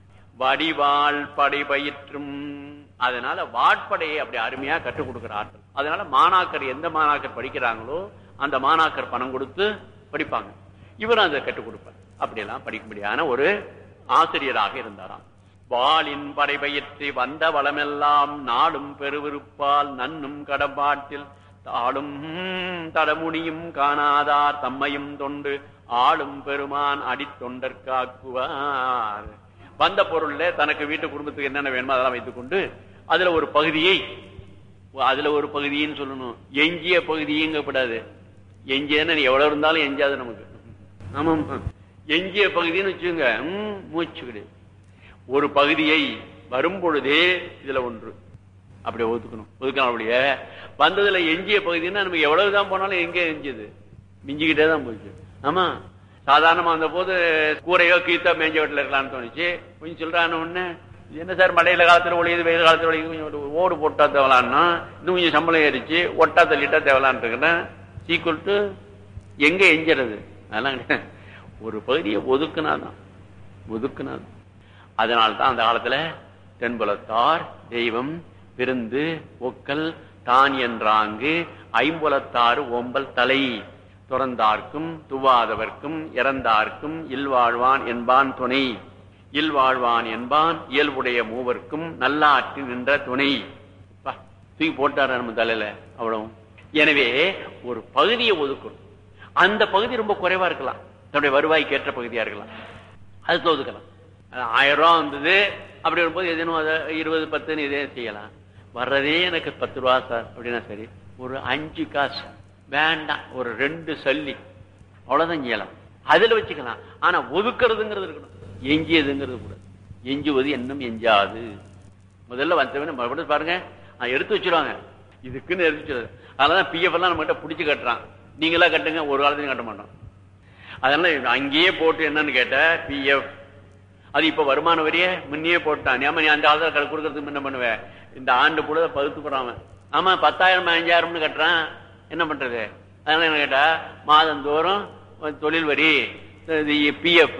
வடிவாள் படை பயிற்றும் அதனால வாட்படையை அப்படி அருமையா கற்றுக் கொடுக்கிற ஆற்றல் அதனால மாணாக்கர் எந்த மாணாக்கர் படிக்கிறாங்களோ அந்த மாணாக்கர் பணம் கொடுத்து படிப்பாங்க இவரும் அதை கற்றுக் கொடுப்பார் அப்படியெல்லாம் படிக்கும்படியான ஒரு ஆசிரியராக இருந்தாராம் வாளின் படைபயிற்றி வந்த வளமெல்லாம் நாடும் பெருவிருப்பால் நன்னும் கடப்பாட்டில் தாடும் தடமுடியும் காணாதார் தம்மையும் தொண்டு ஆளும் பெருமான் அடித்தொண்டற்காக்குவார் வந்த பொருள்ல தனக்கு வீட்டு குடும்பத்துக்கு என்னென்ன வேணுமோ அதெல்லாம் வைத்துக் கொண்டு அதுல ஒரு பகுதியை அதுல ஒரு பகுதின்னு சொல்லணும் எஞ்சிய பகுதியங்கப்படாது எஞ்சியன்னு எவ்வளவு இருந்தாலும் எஞ்சாது நமக்கு ஆமாம் எஞ்சிய பகுதின்னு வச்சுங்க ம், மூச்சு விடு ஒரு பகுதியை வரும் பொழுதே இதுல ஒன்று அப்படி ஒதுக்கணும் ஒதுக்கணும் அப்படியே வந்ததுல எஞ்சிய பகுதின்னா நமக்கு எவ்வளவுதான் போனாலும் எங்க எஞ்சியது மிஞ்சிக்கிட்டே தான் போச்சு ஆமா சாதாரணமா அந்த போது கூரையோ கீத்தோ மேஞ்ச வீட்டுல இருக்கலாம்னு தோணுச்சு கொஞ்சம் சொல்றான உடனே இது என்ன சார் மழையில காலத்துல ஒழியுது வெயில் காலத்துல ஒழியுது கொஞ்சம் ஒரு ஓடு போட்டா தேவலான்னா இன்னும் கொஞ்சம் சம்பளம் ஏறிச்சு ஒட்டா தள்ளிட்டா தேவலான் இருக்கிறேன் சீக்குவல் டு எங்க எஞ்சிறது அதெல்லாம் கிடையாது. ஒரு பகுதியை ஒதுக்குனாதான் ஒதுக்குனாதான் அதனால்தான் அந்த காலத்துல தென்புலத்தார் தெய்வம் விருந்து ஒக்கல் தான் என்றாங்கு ஐம்புலத்தாறு ஓம்பல் தலை துறந்தார்க்கும் துவாதவர்க்கும் இறந்தார்க்கும் இல்வாழ்வான் என்பான் துணை இல்வாழ்வான் என்பான் இயல்புடைய மூவர்க்கும் நல்லாற்றி நின்ற துணை பா, தூக்கி போட்டாரு நம்ம தலையில அவ்வளவு எனவே ஒரு பகுதியை ஒதுக்கணும் அந்த பகுதி ரொம்ப குறைவா இருக்கலாம் தன்னுடைய வருவாய்க்கு ஏற்ற பகுதியா இருக்கலாம் அதுக்கு ஒதுக்கலாம் அது ஆயிரம் ரூபா வந்தது அப்படி வரும்போது எதுனும் அதை இருபது பத்துன்னு இதே செய்யலாம் வர்றதே எனக்கு பத்து ரூபா சார் அப்படின்னா சரி ஒரு அஞ்சு காசு வேண்டாம் ஒரு ரெண்டு சல்லி அவ்வளவுதான் செய்யலாம் அதுல வச்சுக்கலாம் ஆனா ஒதுக்குறதுங்கிறது இருக்கணும் எஞ்சியதுங்கிறது கூட எஞ்சுவது இன்னும் எஞ்சாது முதல்ல வந்தவன மறுபடியும் பாருங்க ஆ, எடுத்து வச்சிருவாங்க இதுக்குன்னு எடுத்து வச்சிருவாங்க அதனாலதான் பிஎஃப் எல்லாம் நம்ம கிட்ட பிடிச்சு கட்டுறான் நீங்களா கட்டுங்க ஒரு காலத்தையும் கட்ட மாட்டோம் அதனால அங்கேயே போட்டு என்னன்னு கேட்ட பிஎஃப் அது இப்ப வருமான வரியே முன்னையே போட்டான் ஏமா நீ அந்த காலத்துல கணக்கு கொடுக்கறதுக்கு என்ன பண்ணுவேன் இந்த ஆண்டு கூட பகுத்து போடாம ஆமா பத்தாயிரம் பதினஞ்சாயிரம்னு கட்டுறான் என்ன பண்றது அதனால என்ன கேட்டா மாதந்தோறும் தொழில் வரி பிஎஃப்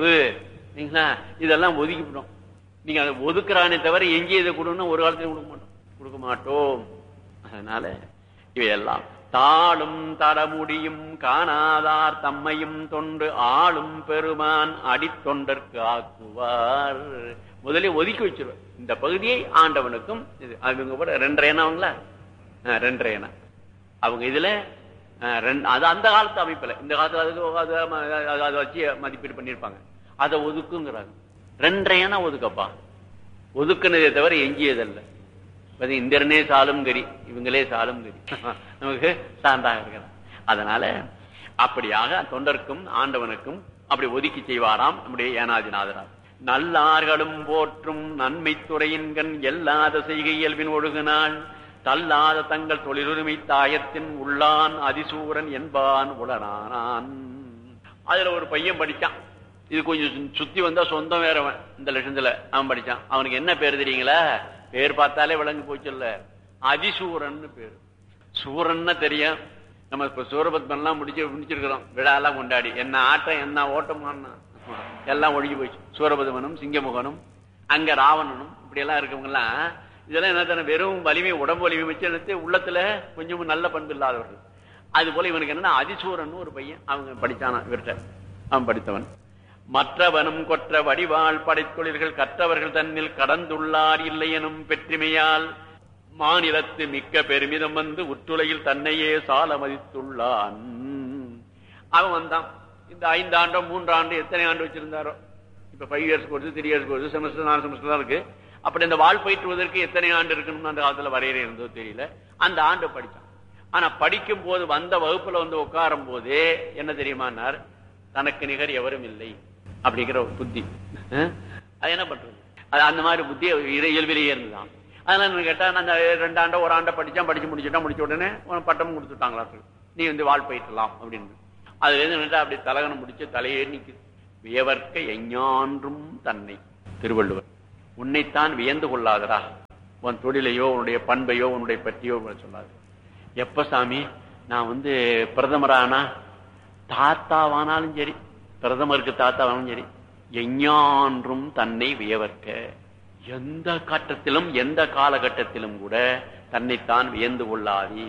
இதெல்லாம் ஒதுக்கிவிடும் நீங்க அதை ஒதுக்குறானே தவிர எங்கே இதை கொடுன்னா ஒரு காலத்தையும் கொடுக்க மாட்டோம் கொடுக்க மாட்டோம் அதனால இவையெல்லாம் தாளும் தடமுடியும் காணாதார் தம்மையும் தொண்டு ஆளும் பெருமான் அடித்தொண்டற்கு ஆக்குவார் முதலில் ஒதுக்கி வச்சிருவார் இந்த பகுதியை ஆண்டவனுக்கும் இது அவங்க கூட ரெண்டரை அவங்களா ரெண்டரை அவங்க இதுல அஹ், ரெண்டு- அது அந்த காலத்து அமைப்புல இந்த காலத்துல அதுக்கு அது ம- அது- அதை வச்சு மதிப்பீடு பண்ணிருப்பாங்க அதை ஒதுக்குங்கிறாங்க ரெண்டரை ஒதுக்கப்பா ஒதுக்குனதே தவிர எஞ்சியதல்ல அது இந்திரனே சாலும் கரி இவங்களே சாலும் கரி நமக்கு சான்றாக இருக்கிறார் அதனால அப்படியாக தொண்டர்க்கும் ஆண்டவனுக்கும் அப்படி ஒதுக்கி செய்வாராம் நம்முடைய ஏனாதிநாதரார் நல்லார்களும் போற்றும் நன்மை துறையின்கண் எல்லாத செய்கை இயல்பின் ஒழுகுனாள் தள்ளாத தங்கள் தொழிலுரிமை தாயத்தின் உள்ளான் அதிசூரன் என்பான் உளனானான் அதுல ஒரு பையன் படிச்சான் இது கொஞ்சம் சு- சுத்தி வந்தா சொந்தம் வேறவன் இந்த லட்சத்துல அவன் படிச்சான் அவனுக்கு என்ன பேர் தெரியுங்களா பேர் பார்த்தாலே விளங்கி போச்சுல்ல அதிசூரன்னு பேரு சூரன்னு தெரியும் நம்ம இப்ப சூரபத்மன் எல்லாம் முடிச்சு முடிச்சிருக்கிறோம் விழாலாம் கொண்டாடி என்ன ஆட்டம் என்ன ஓட்டமான்னா எல்லாம் ஒழுகி போச்சு சூரபத்மனும் சிங்கமுகனும் அங்க ராவணனும் இப்படி எல்லாம் இருக்கவங்க எல்லாம் இதெல்லாம் என்ன தானே வெறும் வலிமை உடம்பு வலிமை வச்சு எடுத்து உள்ளத்துல கொஞ்சம் நல்ல பண்பு இல்லாதவர்கள் அது போல இவனுக்கு என்னன்னா அதிசூரன் ஒரு பையன் அவங்க படிச்சானா இவர்கிட்ட அவன் படித்தவன் மற்றவனும் கொற்ற வடிவாள் படைத்தொழில்கள் கற்றவர்கள் தன்னில் கடந்துள்ளார் இல்லை எனும் பெற்றிமையால் மாநிலத்து மிக்க பெருமிதம் வந்து உற்றுலையில் தன்னையே சால மதித்துள்ளான் அவன் வந்தான் இந்த ஐந்து ஆண்டோ மூன்று ஆண்டு எத்தனை ஆண்டு வச்சிருந்தாரோ இப்ப five years course three years course semester நாலு செமஸ்டர் தான் இருக்கு அப்படி இந்த வாழ் பயிற்றுவதற்கு எத்தனை ஆண்டு இருக்கணும்னு அந்த காலத்துல வரையறை இருந்தோ தெரியல அந்த ஆண்டு படிச்சான் ஆனா படிக்கும் போது வந்த வகுப்புல வந்து உட்காரும் போதே என்ன தெரியுமானார் தனக்கு நிகர் எவரும் இல்லை அப்படிங்கிற ஒரு புத்தி அஹ்? அது என்ன பண்றது அது அந்த மாதிரி புத்தி இய- இயல்பிலேயே இருந்துதான் அதனால என்ன கேட்டா நான் அந்த ரெண்டு ஆண்டோ ஒரு ஆண்டை படிச்சான் படிச்சு முடிச்சுட்டா முடிச்ச உடனே உனக்கு பட்டமும் கொடுத்துட்டாங்களா நீ வந்து வாழ் பயிற்றலாம் அப்படின்னு அதுல இருந்து நின்றா அப்படி தலகணம் முடிச்சு தலையே நிக்குது வியவர்க்க எஞ்ஞான்றும் தன்னை திருவள்ளுவர் உன்னைத்தான் வியந்து கொள்ளாதடா உன் தொழிலையோ உன்னுடைய பண்பையோ உன்னுடைய பற்றியோ சொல்லாது எப்ப சாமி நான் வந்து பிரதமரானா தாத்தாவானாலும் சரி பிரதமருக்கு தாத்தாவானாலும் சரி எஞ்ஞான்றும் தன்னை வியவர்க்க எந்த கட்டத்திலும் எந்த காலகட்டத்திலும் கூட தன்னைத்தான் வியந்து கொள்ளாதி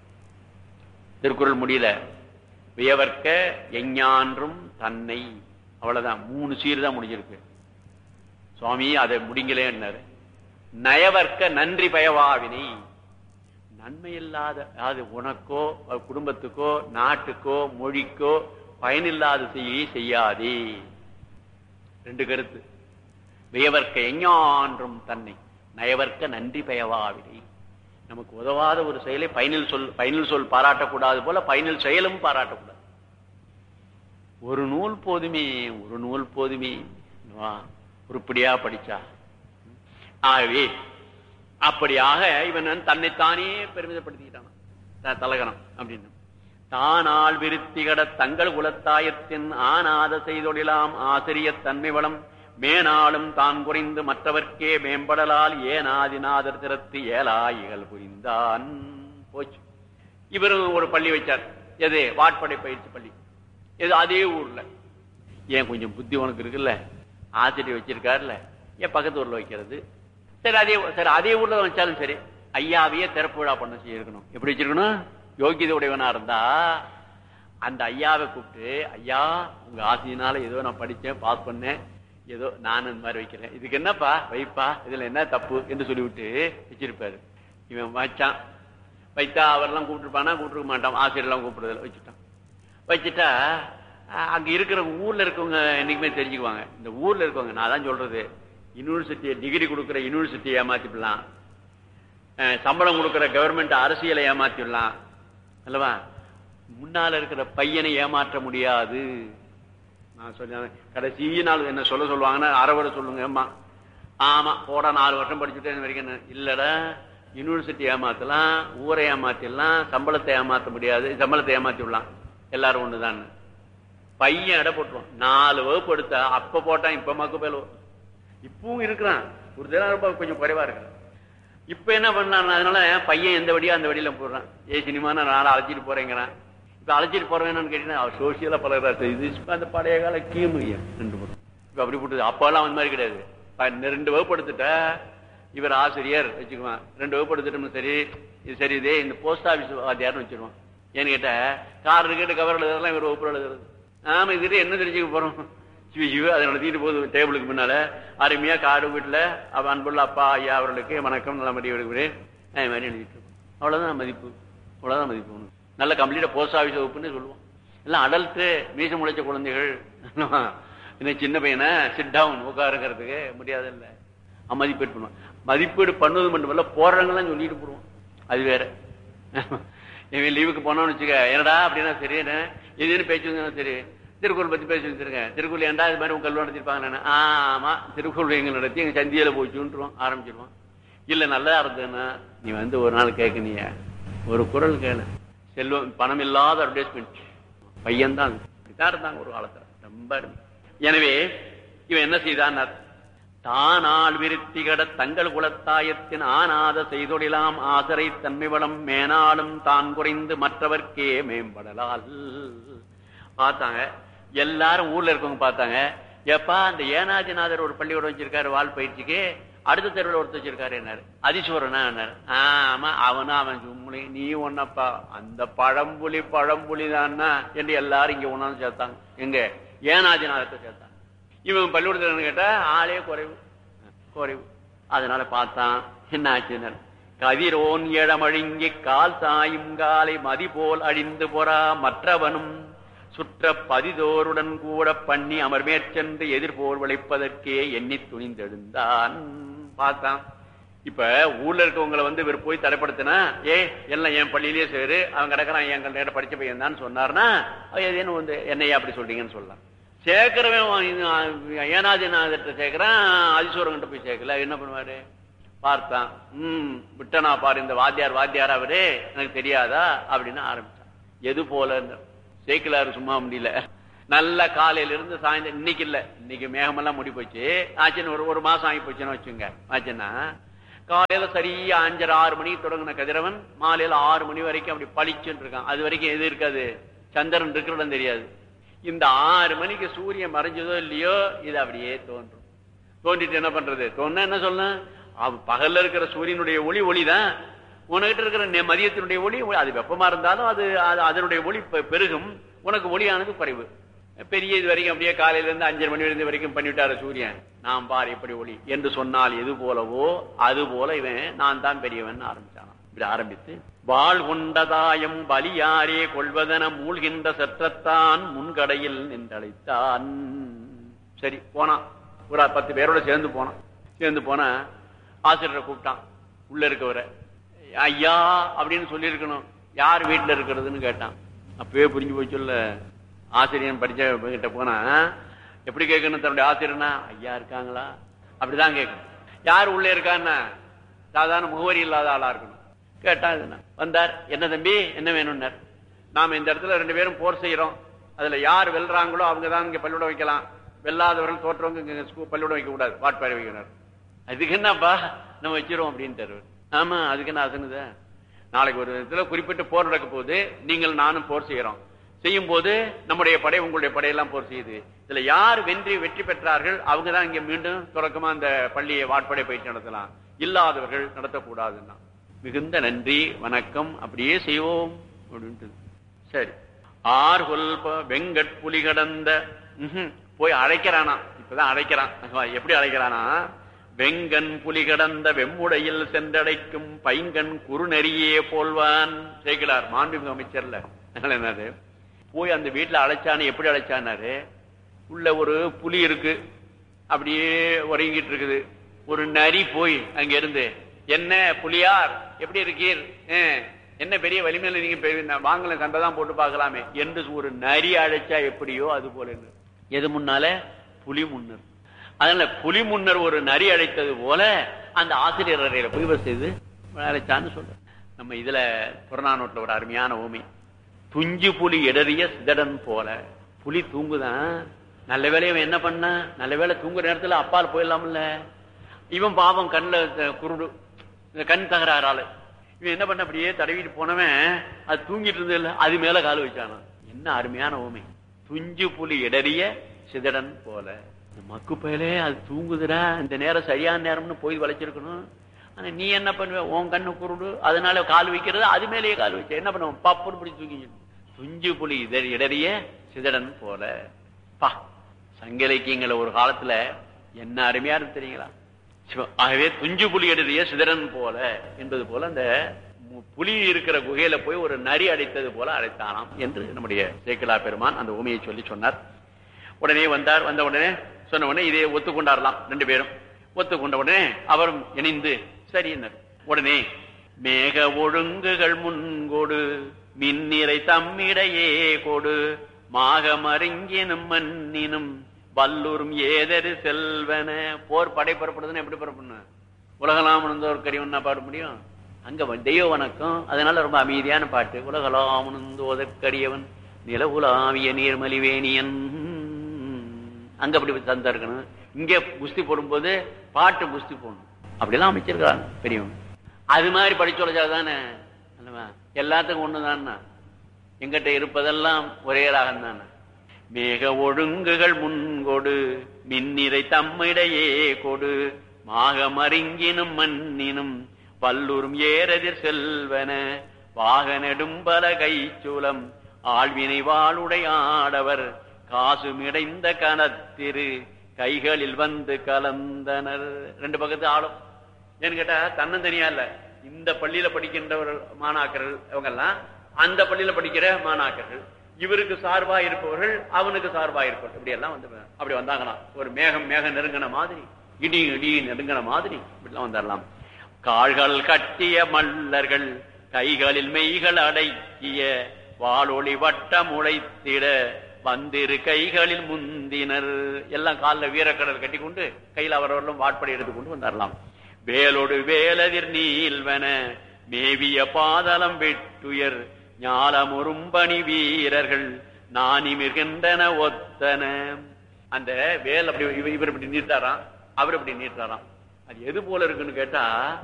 திருக்குறள் முடியல வியவர்க்க எஞ்ஞான்றும் தன்னை அவ்வளவுதான் மூணு சீர் தான் முடிஞ்சிருக்கு சுவாமி அதை முடிங்களே நயவர்க்க நன்றி பயவாவினை நன்மை இல்லாத அதாவது உனக்கோ குடும்பத்துக்கோ நாட்டுக்கோ மொழிக்கோ பயனில்லாத செய்ய செய்யாதே ரெண்டு கருத்து வியவர்க்க எஞ்ஞான்றும் தன்னை நயவர்க்க நன்றி பயவாவினை நமக்கு உதவாத ஒரு செயலை பயனில் சொல் பயனில் சொல் பாராட்டக்கூடாது போல பயனில் செயலும் பாராட்டக்கூடாது ஒரு நூல் போதுமே ஒரு நூல் போதுமே உருப்படியா படிச்சா ஆகவே அப்படியாக இவன் தன்னைத்தானே பெருமிதப்படுத்திக்கிட்டான் தலகணம் அப்படின்னு தானால் விருத்திகட தங்கள் குலத்தாயத்தின் ஆனாத செய்தொழிலாம் ஆசிரிய தன்மை வளம் மேனாலும் தான் குறைந்து மற்றவர்க்கே மேம்படலால் ஏனாதிநாதர் திறத்து ஏலாயிகள் புரிந்தான் போச்சு இவரும் ஒரு பள்ளி வச்சார் எது வாட்படை பயிற்சி பள்ளி எது அதே ஊர்ல ஏன் கொஞ்சம் புத்தி உனக்கு இருக்குல்ல ஆசிரியர் வச்சிருக்காருல்ல ஏன் பக்கத்து ஊர்ல வைக்கிறது சரி அதே சரி அதே ஊர்ல வச்சாலும் சரி ஐயாவையே திறப்பு விழா பண்ண செய்யணும் எப்படி வச்சிருக்கணும் யோகியதை உடையவனா இருந்தா அந்த ஐயாவை கூப்பிட்டு ஐயா உங்க ஆசையினால ஏதோ நான் படிச்சேன் பாஸ் பண்ணேன் ஏதோ நானும் இந்த மாதிரி வைக்கிறேன் இதுக்கு என்னப்பா வைப்பா இதுல என்ன தப்பு என்று சொல்லிவிட்டு வச்சிருப்பாரு இவன் வச்சான் வைத்தா அவரெல்லாம் கூப்பிட்டுருப்பானா கூப்பிட்டுருக்க மாட்டான் ஆசிரியர்லாம் கூப்பிடுறதுல வச்சுட்டான் வச்சுட்டா அங்க இருக்கிற ஊர்ல இருக்கவங்க என்னைக்குமே தெரிஞ்சுக்குவாங்க இந்த ஊர்ல இருக்கவங்க நான் தான் சொல்றது யூனிவர்சிட்டி டிகிரி கொடுக்குற யூனிவர்சிட்டி ஏமாத்திடலாம் சம்பளம் கொடுக்குற கவர்மெண்ட் அரசியலை ஏமாத்திடலாம் அல்லவா முன்னால இருக்கிற பையனை ஏமாற்ற முடியாது நான் சொன்னேன் கடைசி நாள் என்ன சொல்ல சொல்லுவாங்கன்னா அறவடை சொல்லுங்க அம்மா ஆமா போட நாலு வருஷம் படிச்சுட்டு வரைக்கும் இல்லடா யூனிவர்சிட்டி ஏமாத்தலாம் ஊரை ஏமாத்திடலாம் சம்பளத்தை ஏமாத்த முடியாது சம்பளத்தை ஏமாத்தி விடலாம் எல்லாரும் ஒண்ணுதான் பையன் எடை போட்டுருவான் நாலு வகுப்பு எடுத்தா அப்ப போட்டான் இப்ப மக்கு பேல இப்பவும் இருக்கிறான் ஒரு தினம் ரொம்ப கொஞ்சம் குறைவா இருக்கிறான் இப்ப என்ன பண்ணலாம் அதனால பையன் எந்த வழியா அந்த வழியில போடுறான் ஏ சினிமா நான் நாளை அழைச்சிட்டு போறேங்கிறான் இப்ப அழைச்சிட்டு போறேன்னு கேட்டீங்கன்னா அவர் சோசியலா பழகிறா இது அந்த பழைய கால கீமு ரெண்டு போடும் இப்ப அப்படி போட்டது அப்பெல்லாம் அந்த மாதிரி கிடையாது ரெண்டு வகுப்பு எடுத்துட்டா இவர் ஆசிரியர் வச்சுக்குவான் ரெண்டு வகுப்பு எடுத்துட்டோம்னு சரி இது சரி இதே இந்த போஸ்ட் ஆபீஸ் வாத்தியார்னு வச்சிருவான் ஏன்னு கேட்ட கார் கேட்டு கவர் எழுதுறதுலாம் இவர் வகுப்பு எழுதுறது ஆமா இதுட்டு என்ன தெரிஞ்சுக்க போறோம் சிவ சிவ அதை நடத்திட்டு போகுது டேபிளுக்கு முன்னால அருமையா காடு வீட்டுல அவ அன்புள்ள அப்பா ஐயா அவர்களுக்கு வணக்கம் நல்ல மதிய எடுக்கிறேன் அது மாதிரி எழுதிட்டு இருக்கோம் அவ்வளவுதான் மதிப்பு அவ்வளவுதான் மதிப்பு நல்ல கம்ப்ளீட்டா போஸ்ட் ஆபீஸ் வகுப்புன்னு சொல்லுவோம் எல்லாம் அடல்ட்டு மீச முளைச்ச குழந்தைகள் இன்னும் சின்ன பையனை சிட் டவுன் உட்காருங்கிறதுக்கு முடியாது இல்லை மதிப்பீடு பண்ணுவான் மதிப்பீடு பண்ணுவது மட்டுமல்ல போடுறவங்களாம் சொல்லிட்டு போடுவோம் அது வேற இவன் லீவுக்கு போனோம்னு வச்சுக்க என்னடா அப்படின்னா சரி இதுன்னு பேச்சு சரி திருக்குறள் பத்தி பேசி வச்சிருக்கேன் திருக்குறள் ஏன்டா இது மாதிரி உங்க கல்வி நடத்திருப்பாங்க ஆமா திருக்குறள் எங்க நடத்தி எங்க சந்தியில போச்சுருவோம் ஆரம்பிச்சிருவோம் இல்ல நல்லா இருந்ததுன்னா நீ வந்து ஒரு நாள் கேட்க நீ ஒரு குரல் கேளு செல்வம் பணம் இல்லாத அட்வர்டைஸ்மெண்ட் பையன் தான் இப்படிதான் இருந்தாங்க ஒரு காலத்துல ரொம்ப எனவே இவன் என்ன செய்தான் தானால் விருத்திகட தங்கள் குலத்தாயத்தின் ஆனாத செய்தொழிலாம் ஆசரை தன்மை வளம் மேனாலும் தான் குறைந்து மற்றவர்க்கே மேம்படலால் பார்த்தாங்க எல்லாரும் ஊர்ல இருக்கவங்க பார்த்தாங்க எப்பா அந்த ஏனாதிநாதர் ஒரு பள்ளியோட வச்சிருக்காரு வால் பயிற்சிக்கு அடுத்த தெருவில் ஒருத்தர் வச்சிருக்காரு என்னாரு அதிசோரனா என்னாரு ஆமா அவனா அவன் சும்முனி நீ ஒன்னப்பா அந்த பழம்புலி பழம்புலி தான்னா என்று எல்லாரும் இங்க ஒன்னாந்து சேர்த்தாங்க எங்க ஏனாதிநாதத்தை சேர்த்தாங்க இவன் பள்ளிக்கூடத்தில் கேட்டா ஆளே குறைவு குறைவு அதனால பார்த்தான் என்ன ஆச்சு கதிரோன் எழமழுங்கி கால் சாயும் காலை மதி போல் அழிந்து பொறா மற்றவனும் சுற்ற பதிதோருடன் கூட பண்ணி அமர்மேற்சென்று எதிர்போர் விளைப்பதற்கே எண்ணி துணிந்தெழுந்தான் பார்த்தான் இப்ப ஊர்ல இருக்கவங்களை வந்து இவர் போய் தடைப்படுத்தினா ஏ எல்லாம் என் பள்ளியிலேயே சேரு அவன் கிடக்குறான் என் நேரம் படிச்ச பையன் தான் சொன்னார்னா ஏதேனும் வந்து என்னையா அப்படி சொல்றீங்கன்னு சொல்லலாம் சேர்க்கிறவன் ஏனாதிநாதத்தை சேர்க்கிறான் அதிசோரங்கிட்ட போய் சேர்க்கல என்ன பண்ணுவாரு பார்த்தான் உம் விட்டனா பாரு இந்த வாத்தியார் வாத்தியார் அவரே எனக்கு தெரியாதா அப்படின்னு ஆரம்பிச்சான் எது போல சேக்கிலாரு சும்மா முடியல நல்ல காலையில இருந்து சாயந்தரம் இன்னைக்கு இல்ல இன்னைக்கு மேகமெல்லாம் முடி போச்சு ஆச்சுன்னு ஒரு ஒரு மாசம் ஆகி போச்சுன்னு வச்சுங்க ஆச்சுன்னா காலையில சரியா அஞ்சரை ஆறு மணிக்கு தொடங்கின கதிரவன் மாலையில ஆறு மணி வரைக்கும் அப்படி பளிச்சுன்னு இருக்கான் அது வரைக்கும் எது இருக்காது சந்திரன் இருக்கிற இடம் தெரியாது இந்த ஆறு மணிக்கு சூரியன் மறைஞ்சதோ இல்லையோ இது அப்படியே தோன்றும் தோண்டிட்டு என்ன பண்றது தோணுனா என்ன சொல்லணும் அவ- பகல்ல இருக்கிற சூரியனுடைய ஒளி ஒளிதான் உனக்கிட்ட இருக்கிற நெ- மதியத்தினுடைய ஒளி ஒளி- அது வெப்பமா இருந்தாலும் அது அது- அதனுடைய ஒளி பெ- பெருகும் உனக்கு ஒளியானது குறைவு பெரிய இது வரைக்கும் அப்படியே காலையில இருந்து அஞ்சரை மணி இருந்து வரைக்கும் பண்ணிவிட்டாரு சூரியன் நாம் பார் எப்படி ஒளி என்று சொன்னால் எது போலவோ அது போல இவன் நான் தான் பெரியவன் ஆரம்பிச்சான் இப்படி ஆரம்பித்து வாழ் கொண்டதாயம் பலியாரே கொள்வதென மூழ்கின்ற சற்றத்தான் முன்கடையில் நின்றழைத்தான் சரி போனான் ஒரு பத்து பேரோட சேர்ந்து போனான் சேர்ந்து போனா ஆசிரியரை கூப்பிட்டான் உள்ள இருக்கவரை ஐயா அப்படின்னு சொல்லியிருக்கணும் யார் வீட்டுல இருக்கிறதுன்னு கேட்டான் அப்பவே புரிஞ்சு போய் சொல்ல ஆசிரியன் படிச்ச கிட்ட போனா எப்படி கேட்கணும் தன்னுடைய ஆசிரியர்னா ஐயா இருக்காங்களா அப்படிதான் கேட்கணும் யார் உள்ள இருக்கான்னா சாதாரண முகவரி இல்லாத ஆளா இருக்கணும் கேட்டா இதுனா. வந்தார் என்ன தம்பி என்ன வேணும்னார் நாம இந்த இடத்துல ரெண்டு பேரும் போர் செய்யறோம் அதுல யார் வெல்றாங்களோ அவங்க தான் இங்க பள்ளிக்கூடம் வைக்கலாம் வெல்லாதவர்கள் தோற்றவங்க இங்க ஸ்கூல் பள்ளிக்கூடம் வைக்க கூடாது வாட்பாறை வைக்கணும் அதுக்கு என்னப்பா நம்ம வச்சிருவோம் அப்படின்னு ஆமா அதுக்கு என்ன ஆசனுத நாளைக்கு ஒரு இதுல குறிப்பிட்டு போர் நடக்க போகுது நீங்கள் நானும் போர் செய்யறோம் செய்யும் போது நம்முடைய படை உங்களுடைய படையெல்லாம் போர் செய்யுது இதுல யார் வென்றி வெற்றி பெற்றார்கள் அவங்க தான் இங்க மீண்டும் தொடக்கமா அந்த பள்ளியை வாட்படை பயிற்சி நடத்தலாம் இல்லாதவர்கள் நடத்தக்கூடாதுன்னா மிகுந்த நன்றி வணக்கம் அப்படியே செய்வோம் அப்படின்ட்டு சரி ஆர் கொல்ப வெங்கட் புலி கடந்த ம்ஹும். போய் அழைக்கிறானா இப்பதான் அழைக்கிறான் எப்படி அழைக்கிறானா வெங்கன் புலி கடந்த வெம்முடையில் சென்றடைக்கும் பைங்கன் குறுநெறியே போல்வான் சேர்க்கிறார் மாண்புமிகு அமைச்சர்ல அதனால என்னது போய் அந்த வீட்டுல அழைச்சானு எப்படி அழைச்சானாரு உள்ள ஒரு புலி இருக்கு அப்படியே உறங்கிட்டு இருக்குது ஒரு நரி போய் அங்க இருந்து என்ன புலியார் எப்படி இருக்கீர் ஆ, என்ன பெரிய வலிமையில நீங்க பெரிய- நான் வாங்கல சண்டை தான் போட்டு பார்க்கலாமே என்று ஒரு நரி அழைச்சா எப்படியோ அது போல இருந்து. எது முன்னால புலி முன்னர் அதனால புலி முன்னர் ஒரு நரி அழைத்தது போல அந்த ஆசிரியர் அறையில போய் இவர் செய்து அழைச்சான்னு சொல்ற நம்ம இதுல புறநானூட்டுல ஒரு அருமையான ஓமை துஞ்சு புலி இடறிய சிதடன் போல புலி தூங்குதான் நல்ல வேளை இவன் என்ன பண்ணா நல்ல வேளை தூங்குற நேரத்துல அப்பால் போயிடலாம்ல இவன் பாவம் கண்ணுல த- குருடு இந்த கண் தகராறாளு இவன் என்ன பண்ண அப்படியே தடவிட்டு போனவன் அது தூங்கிட்டு இருந்தது இல்ல அது மேல கால் வச்சானான் என்ன அருமையான ஓமை துஞ்சு புலி இடறிய சிதடன் போல இந்த மக்கு பயலே அது தூங்குதுடா இந்த நேரம் சரியான நேரம்னு போய் வளைச்சிருக்கணும் ஆனா நீ என்ன பண்ணுவ உன் கண்ணு குருடு அதனால கால் வைக்கிறது அது மேலேயே கால் வச்ச என்ன பண்ணுவோம் பப்புன்னு பிடிச்சி தூக்கி துஞ்சு புலி இடறி- இடறிய சிதடன் போல பா சங்க இலக்கியங்கள ஒரு காலத்துல என்ன அருமையா இருக்கு தெரியுங்களா சிவ- ஆகவே துஞ்சு புலி எழுதிய சிதறன் போல என்பது போல அந்த மு- புலி இருக்கிற குகையில போய் ஒரு நரி அடைத்தது போல அழைத்தானாம் என்று நம்முடைய சேக்கிலா பெருமான் அந்த உமையை சொல்லி சொன்னார் உடனே வந்தார் வந்த உடனே சொன்ன உடனே இதை ஒத்துக்கொண்டாரலாம் ரெண்டு பேரும் ஒத்துக்கொண்ட உடனே அவரும் இணைந்து சரின்னார் உடனே மேக ஒழுங்குகள் முன்கொடு மின்னிறை தம்மிடையே கொடு மாகமருங்கினும் மண்ணினும் வல்லூரும் ஏதரு செல்வன போர் படை புறப்படுதுன்னு எப்படி புறப்படணும் உலகலாம் உணர்ந்தோர் கரிவன்னா பாட முடியும் அங்க வ- தெய்வ வணக்கம் அதனால ரொம்ப அமைதியான பாட்டு உலகலாம் உணர்ந்தோதற்கரியவன் நில உலாவிய நீர்மலிவேணியன் அங்க அப்படி தந்தா இருக்கணும் இங்க குஸ்தி போடும்போது பாட்டு குஸ்தி போடணும் அப்படிலாம் அமைச்சிருக்காங்க பெரியவங்க அது மாதிரி படிச்சு வச்சாதானே அல்லவா எல்லாத்துக்கும் ஒண்ணுதான்னா எங்கிட்ட இருப்பதெல்லாம் ஒரே ராகம் தானே மேக ஒழுங்குகள் முன்கொடு மின்னிறை தம்மிடையே கொடு மாகமருங்கினும் மண்ணினும் பல்லூரும் ஏறதிர் செல்வன வாகனெடும் பல கைச்சூலம் ஆழ்வினை வாளுடை ஆடவர் காசுமிடைந்த கனத்திரு கைகளில் வந்து கலந்தனர் ரெண்டு பக்கத்து ஆளும் ஏன்னு கேட்டா தன்னந்தனியா இல்ல இந்த பள்ளியில படிக்கின்றவர்கள் மாணாக்கர்கள் அவங்க எல்லாம் அந்த பள்ளியில படிக்கிற மாணாக்கர்கள் இவருக்கு சார்பா இருப்பவர்கள் அவனுக்கு சார்பா இருப்பவர்கள் இப்படி எல்லாம் வந்து அப்படி வந்தாங்களாம் ஒரு மேகம் மேகம் நெருங்கின மாதிரி இடி இடி நெருங்கின மாதிரி இப்படிலாம் வந்துடலாம் கால்கள் கட்டிய மல்லர்கள் கைகளில் மெய்கள் அடக்கிய வாளொளி வட்டம் உழைத்திட வந்திரு கைகளில் முந்தினர் எல்லாம் காலில் வீரக்கடல் கட்டி கொண்டு கையில் அவரவர்களும் வாட்படை எடுத்துக்கொண்டு வந்தாரலாம் வேலோடு வேலதிர் நீல்வன மேவிய பாதலம் வெட்டுயர் ஞாலமுறும்பணி வீரர்கள் நானிமிர்கின்றன ஒத்தன அந்த வேல் அப்படி இவர் இவர் இப்படி நீட்டாராம் அவர் இப்படி நீட்டாராம் அது எது போல இருக்குன்னு கேட்டா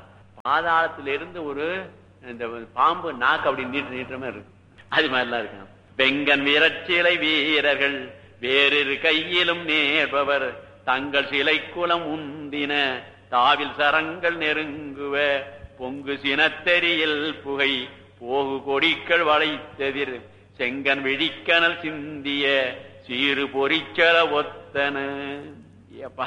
பாதாளத்துல இருந்து ஒரு இந்த பாம்பு நாக்கு அப்படி நீட்டு நீட்டுற மாதிரி இருக்கு அது மாதிரிலாம் இருக்கு வெங்கன் வீரச்சிலை வீரர்கள் வேறிரு கையிலும் நேர்பவர் தங்கள் சிலை குலம் உந்தின தாவில் சரங்கள் நெருங்குவ பொங்கு சினத்தெரியில் புகை போகு கொடிக்கள் வளைத்ததிர் செங்கன் விழிக்கனல் சிந்திய சீறு பொறிச்சல ஒத்தன ஏப்பா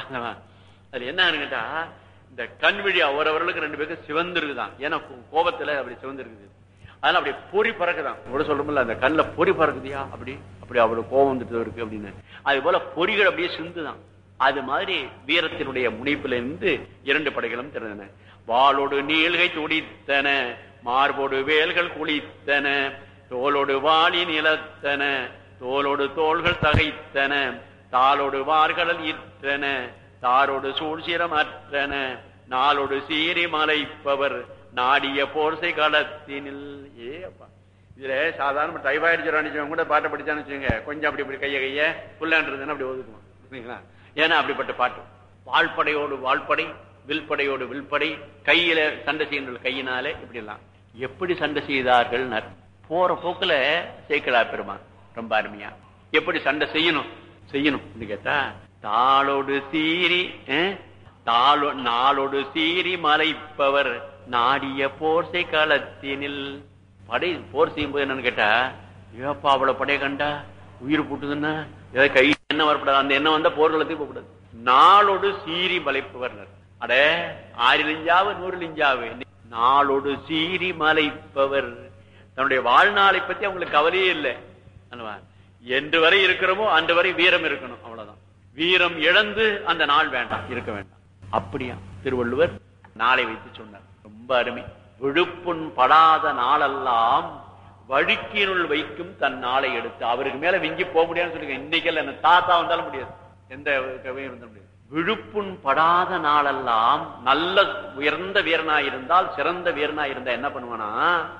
அது என்னன்னு கேட்டா இந்த கண் விழி அவரவர்களுக்கு ரெண்டு பேருக்கு சிவந்திருக்குதான் ஏன்னா கோ- கோபத்துல அப்படி சிவந்திருக்குது அதனால அப்படி பொறி பறக்குதான் கூட சொல்றோம்ல அந்த கண்ணுல பொறி பறக்குதியா அப்படி அப்படி அவ்வளவு கோபம் வந்துட்டு இருக்கு அப்படின்னு அது போல பொறிகள் அப்படியே சிந்துதான் அது மாதிரி வீரத்தினுடைய முனைப்புல இருந்து இரண்டு படைகளும் திறந்தன வாளோடு நீள்கை துடித்தன மார்போடு வேல்கள் குளித்தன தோளோடு வாளி நிலத்தன தோளோடு தோள்கள் தகைத்தன தாளோடு வார்கடல் இற்றன தாரோடு சூழ்சிரம் அற்றன நாளோடு சீறி மலைப்பவர் நாடிய போர்சை களத்தினில் ஏ அப்பா இதுல சாதாரண டைபாய்டு ஜுரம் அடிச்சவங்க கூட பாட்டை படிச்சான்னு வச்சுக்கோங்க கொஞ்சம் அப்படி இப்படி கைய கைய புல்லான்றதுன்னு அப்படி ஒதுக்குவோம் சரிங்களா? ஏன்னா அப்படிப்பட்ட பாட்டு வாழ்படையோடு வாழ்படை வில்படையோடு வில்படை கையில சண்டை செய்கின்ற கையினாலே இப்படி எல்லாம் எப்படி சண்டை செய்தார்கள் போற போக்குல சேக்கலா பெருமான் ரொம்ப அருமையா எப்படி சண்டை செய்யணும் செய்யணும் அப்படின்னு கேட்டா தாளோடு சீறி அஹ், தாளோ நாளோடு சீறி மலைப்பவர் நாடிய போர்சை களத்தினில் படை போர் செய்யும் போது என்னன்னு கேட்டா ஏப்பா அவ்வளவு படைய கண்டா உயிர் போட்டுதுன்னா ஏதாவது கை என்ன வரப்படாது அந்த எண்ணம் வந்தா போர்களத்துக்கு போகக்கூடாது நாளோடு சீறி மலைப்பவர் அட ஆறிலிஞ்சாவு நூறிலிஞ்சாவு நாளோடு சீறி மலைப்பவர் தன்னுடைய வாழ்நாளை பத்தி அவங்களுக்கு கவலையே இல்லை அல்லவா என்று வரை இருக்கிறோமோ அன்று வரை வீரம் இருக்கணும் அவ்வளவுதான் வீரம் இழந்து அந்த நாள் வேண்டாம் இருக்க வேண்டாம் அப்படியா திருவள்ளுவர் நாளை வைத்து சொன்னார் ரொம்ப அருமை விழுப்புண் படாத நாளெல்லாம் வழுக்கினுள் வைக்கும் தன் நாளை எடுத்து அவருக்கு மேல விஞ்சி போக முடியாதுன்னு சொல்லுங்க இன்னைக்கெல்லாம் என்ன தாத்தா வந்தாலும் முடியாது எந்த கவியும் இருந்தாலும் முடியாது விழுப்புண் படாத நாளெல்லாம் நல்ல உயர்ந்த வீரனாய் இருந்தால் சிறந்த வீரனாய் இருந்தா என்ன பண்ணுவானா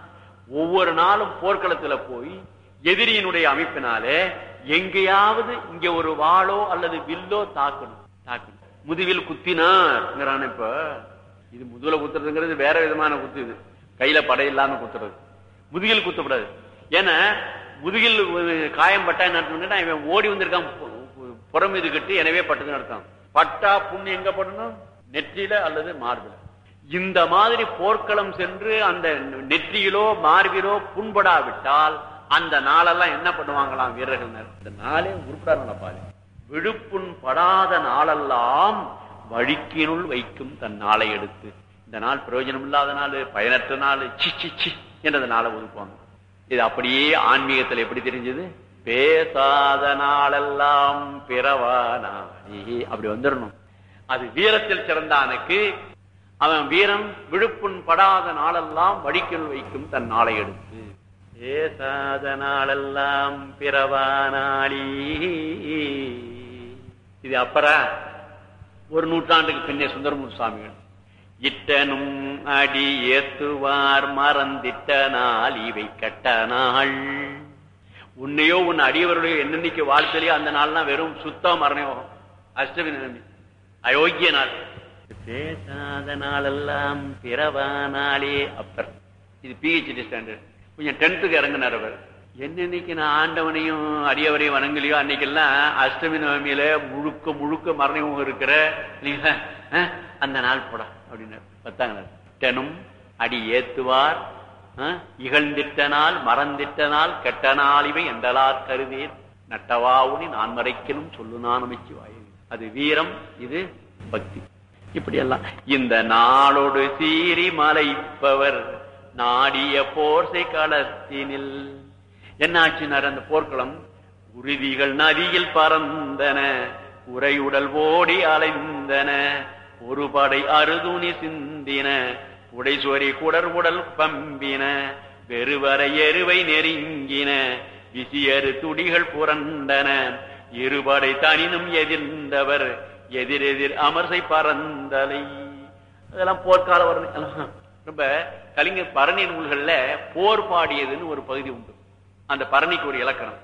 ஒவ்வொரு நாளும் போர்க்களத்துல போய் எதிரியினுடைய அமைப்பினாலே எங்கேயாவது இங்க ஒரு வாளோ அல்லது வில்லோ தாக்கணும் தாக்கணும் முதுகில் குத்தினார் இப்ப இது முதுகுல குத்துறதுங்கிறது வேற விதமான குத்து இது கையில படை இல்லாம குத்துறது முதுகில் குத்தக்கூடாது ஏன்னா முதுகில் ஒரு காயம் பட்டா என்ன அர்த்தம்னா இவன் ஓடி வந்திருக்கான் பு- பு- புறம் இது கட்டி எனவே பட்டதுன்னு அர்த்தம் பட்டா புண்ணு எங்க படணும் நெற்றியில அல்லது மார்பில இந்த மாதிரி போர்க்களம் சென்று அந்த நெற்றியிலோ மார்பிலோ புண்படாவிட்டால் அந்த நாளெல்லாம் என்ன பண்ணுவாங்களாம் வீரர்கள் இந்த நாளே உருப்படா பாரு விழுப்புண் படாத நாளெல்லாம் வழிக்கினுள் வைக்கும் தன் நாளை எடுத்து இந்த நாள் பிரயோஜனம் இல்லாத நாள் பயனற்ற நாள் சி சி சி என்றத நாளை ஒதுக்குவாங்க இது அப்படியே ஆன்மீகத்துல எப்படி தெரிஞ்சது பேசாத நாளெல்லாம் பிறவானாய் அப்படி வந்துடணும் அது வீரத்தில் சிறந்தானுக்கு அவன் வீரம் விழுப்புண் படாத நாளெல்லாம் வடிக்கில் வைக்கும் தன் நாளை எடுத்து பேசாத நாளெல்லாம் பிறவானாளி இது அப்பரா ஒரு நூற்றாண்டுக்கு பின்னே சுந்தரமூர் சுவாமிகள் இட்டனும் அடி ஏத்துவார் மறந்திட்ட நாள் இவை கட்ட நாள் உன்னையோ உன் அடியவருடைய என்னன்னைக்கு வாழ்த்தலையோ அந்த நாள்லாம் வெறும் சுத்த மரணயோகம் அஷ்டமி நவமி அயோக்கிய நாள் பேசாத நாளெல்லாம் பிறவா நாளே அப்பர் இது பிஹெச்டி ஸ்டாண்டர்ட் கொஞ்சம் டென்த்துக்கு இறங்கினார் அவர் என்னன்னைக்கு நான் ஆண்டவனையும் அடியவரையும் வணங்கலையோ அன்னைக்கெல்லாம் அஷ்டமி நவமியில முழுக்க முழுக்க மரணமும் இருக்கிற இல்லைங்களா அஹ், அந்த நாள் போடா அப்படின்னாரு பத்தாங்க நாள் டெனும் அடி ஏத்துவார் அஹ், இகழ்ந்திட்ட நாள் மறந்திட்ட நாள் கெட்ட நாள் இவை எந்தலார் கருதேன் நட்டவாவுனி நான் மறைக்கணும் சொல்லு நான் அமைச்சுவாய் அது வீரம் இது பக்தி இப்படி எல்லாம் இந்த நாளோடு சீறி மலைப்பவர் நாடிய போர்சை களத்தினில் என்னாச்சுனார் அந்த போர்க்களம் உறுதிகள் நதியில் பறந்தன உரையுடல் ஓடி அலைந்தன ஒரு படை அருதுணி சிந்தின உடைசொரி குடர் உடல் பம்பின வெறுவரை எருவை நெருங்கின விசியறு துடிகள் புரண்டன இருபடை தனினும் எதிர்ந்தவர் எதிரெதிர் அமர்சை பறந்தலை அதெல்லாம் போர்க்கால வர்ணனை எல்லாம் ரொம்ப கலிங்கர் பரணி நூல்கள்ல போர் பாடியதுன்னு ஒரு பகுதி உண்டு அந்த பரணிக்கு ஒரு இலக்கணம்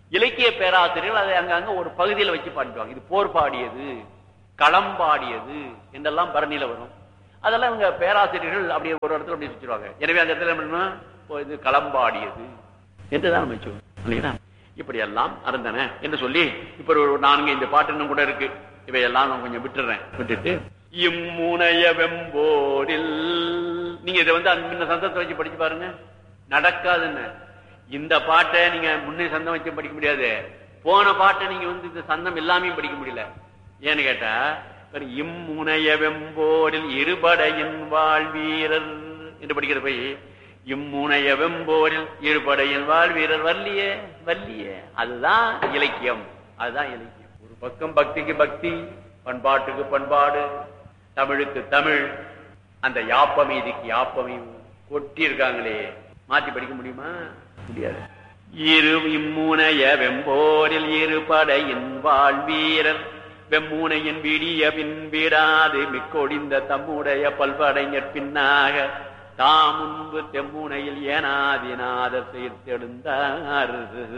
இலக்கிய பேராசிரியர்கள் அதை அங்கங்க ஒரு பகுதியில் வச்சு பாடிடுவாங்க இது போர் பாடியது களம் பாடியது என்றெல்லாம் பரணியில வரும் அதெல்லாம் இவங்க பேராசிரியர்கள் அப்படியே ஒரு இடத்துல அப்படி வச்சிருவாங்க எனவே அந்த இடத்துல என்ன பண்ணணும்? இப்போ இது களம்பாடியது என்றுதான் நம்ம வச்சுக்கணும் இல்லைங்களா இப்படி எல்லாம் அறந்தன என்று சொல்லி இப்ப ஒரு நான்கு இந்த பாட்டு இன்னும் கூட இருக்கு இவையெல்லாம் நான் கொஞ்சம் விட்டுறேன் விட்டுட்டு இம்முனைய வெம்போரில் நீங்க இதை வந்து அந்த முன்ன சந்தத்தை வச்சு படிச்சு பாருங்க நடக்காதுன்னு இந்த பாட்டை நீங்க முன்னே சந்தம் வச்சு படிக்க முடியாது போன பாட்டை நீங்க வந்து இந்த சந்தம் எல்லாமே படிக்க முடியல ஏன்னு கேட்டா பாரு, இம்முனைய வெம்போரில் இருபடையின் வாழ்வீரர் என்று படிக்கிற போய் இம்முனைய வெம்போரில் இருபடையின் வாழ்வீரர் வல்லியே வல்லியே அதுதான் இலக்கியம் அதுதான் இலக்கியம் ஒரு பக்கம் பக்திக்கு பக்தி பண்பாட்டுக்கு பண்பாடு தமிழுக்கு தமிழ் அந்த யாப்பமீதிக்கு யாப்பமீது கொட்டி இருக்காங்களே மாத்தி படிக்க முடியுமா முடியாது இரு இம்முனைய வெம்போரில் இருபடையின் வாழ்வீரர் வெம்முனையின் விடிய பின்பிடாது மிக்கொடிந்த தம்முடைய பல்படைஞர் பின்னாக தாம் முன்பு தெம்முனையில் ஏனாதிநாதர் செய்தெழுந்தார்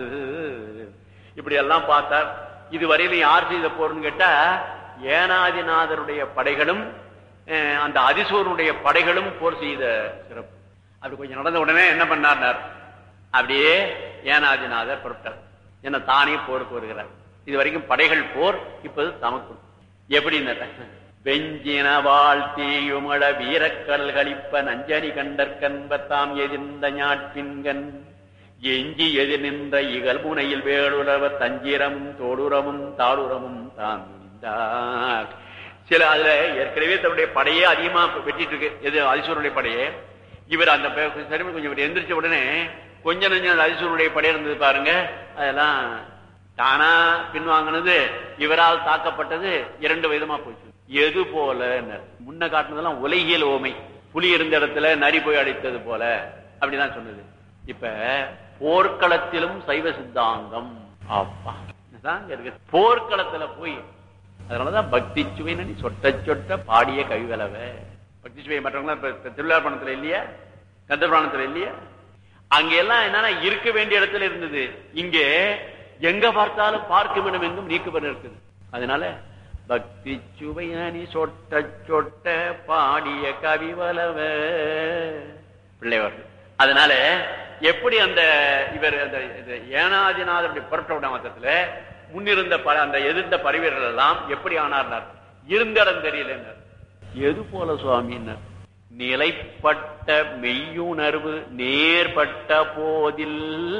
இப்படி எல்லாம் பார்த்தார் இதுவரையிலும் யார் செய்த போர்னு கேட்டா ஏனாதிநாதருடைய படைகளும் அஹ், அந்த அதிசூரனுடைய படைகளும் போர் செய்த சிறப்பு அப்படி கொஞ்சம் நடந்த உடனே என்ன பண்ணார் அப்படியே ஏனாதிநாதர் புறப்பட்டார் என்ன தானே போருக்கு வருகிறார் இது வரைக்கும் படைகள் போர் இப்போது தமக்கு எப்படின்னு வெஞ்சின வாழ்த்தியுமழ வீரக்கடல் கழிப்ப நஞ்சனி கண்டற்கன்ப தாம் எதிர்ந்த ஞாட்பின்கண் எஞ்சி எதிர் நின்ற இகல் முனையில் வேடுறவ தஞ்சிரமும் தோடுரமும் தாடுரமும் தாம் நின்றார் சில அதுல ஏற்கனவே தன்னுடைய படையே அதிகமா வெட்டிட்டு இருக்கு எது அதிசூரனுடைய படையே இவர் அந்த பே- சரி கொஞ்சம் இவர் எந்திரிச்ச உடனே கொஞ்ச நெஞ்சம் அந்த அதிசூரனுடைய படை இருந்தது பாருங்க அதெல்லாம் தானா பின்வாங்கினது இவரால் தாக்கப்பட்டது இரண்டு விதமா போச்சு எது போல முன்ன காட்டினதெல்லாம் உலகியல் ஓமை புலி இருந்த இடத்துல நரி போய் அடித்தது போல அப்படிதான் சொன்னது இப்ப போர்க்களத்திலும் சைவ சித்தாந்தம் அப்பா இதுதான் இங்க இருக்கு போர்க்களத்துல போய் அதனாலதான் பக்தி சுவை நனி சொட்ட சொட்ட பாடிய கவிவலவ பக்தி சுவை மற்றவங்க இப்ப திருவிழாப்பணத்துல இல்லையா கந்தபுராணத்துல இல்லையா அங்க எல்லாம் என்னன்னா இருக்க வேண்டிய இடத்துல இருந்தது இங்கே எங்க பார்த்தாலும் பார்க்கும் இடம் எங்கும் நீக்குவர் இருக்குது அதனால பக்தி சுவையானி சொட்ட சொட்ட பாடிய கவிவலவ பிள்ளைவர் அதனால எப்படி அந்த இவர் அந்த இந்த ஏனாதிநாதருடைய புரட்ட விடாமத்துல முன்னிருந்த ப- அந்த எதிர்ந்த பரிவீரர்கள் எல்லாம் எப்படி ஆனார்னார் இருந்த இடம் தெரியல எது போல சுவாமின்னார் நிலைப்பட்ட மெய்யுணர்வு நேர்பட்ட போதில்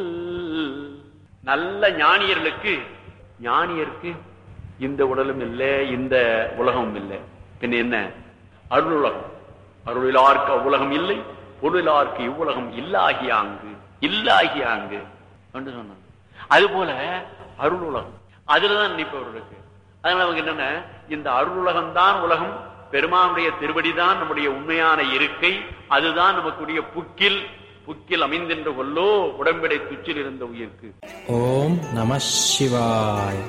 நல்ல ஞானியர்களுக்கு ஞானியருக்கு இந்த உடலும் இல்லை இந்த உலகமும் இல்லை பின்ன என்ன அருள் உலகம் அருளிலார்க்கு அவ்வுலகம் இல்லை பொருளார்க்கு இவ்வுலகம் இல்லாகியாங்கு இல்லாகியாங்கு என்று சொன்னாங்க அது போல அருள் உலகம் அதுலதான் நினைப்பவர்களுக்கு அதனால அவங்க என்னன்னா இந்த அருள் உலகம் தான் உலகம் பெருமானுடைய திருவடிதான் நம்முடைய உண்மையான இருக்கை அதுதான் நமக்குரிய புக்கில் புக்கில் அமைந்தின்ற கொல்லோ உடம்பிடை துச்சில் இருந்த உயிர்க்கு ஓம் நம சிவாய்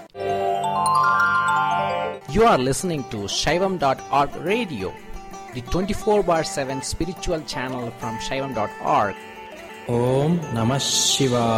You are listening to Shaivam.org radio, the 24 bar 7 spiritual channel from Shaivam.org. ஓம் நம சிவாய்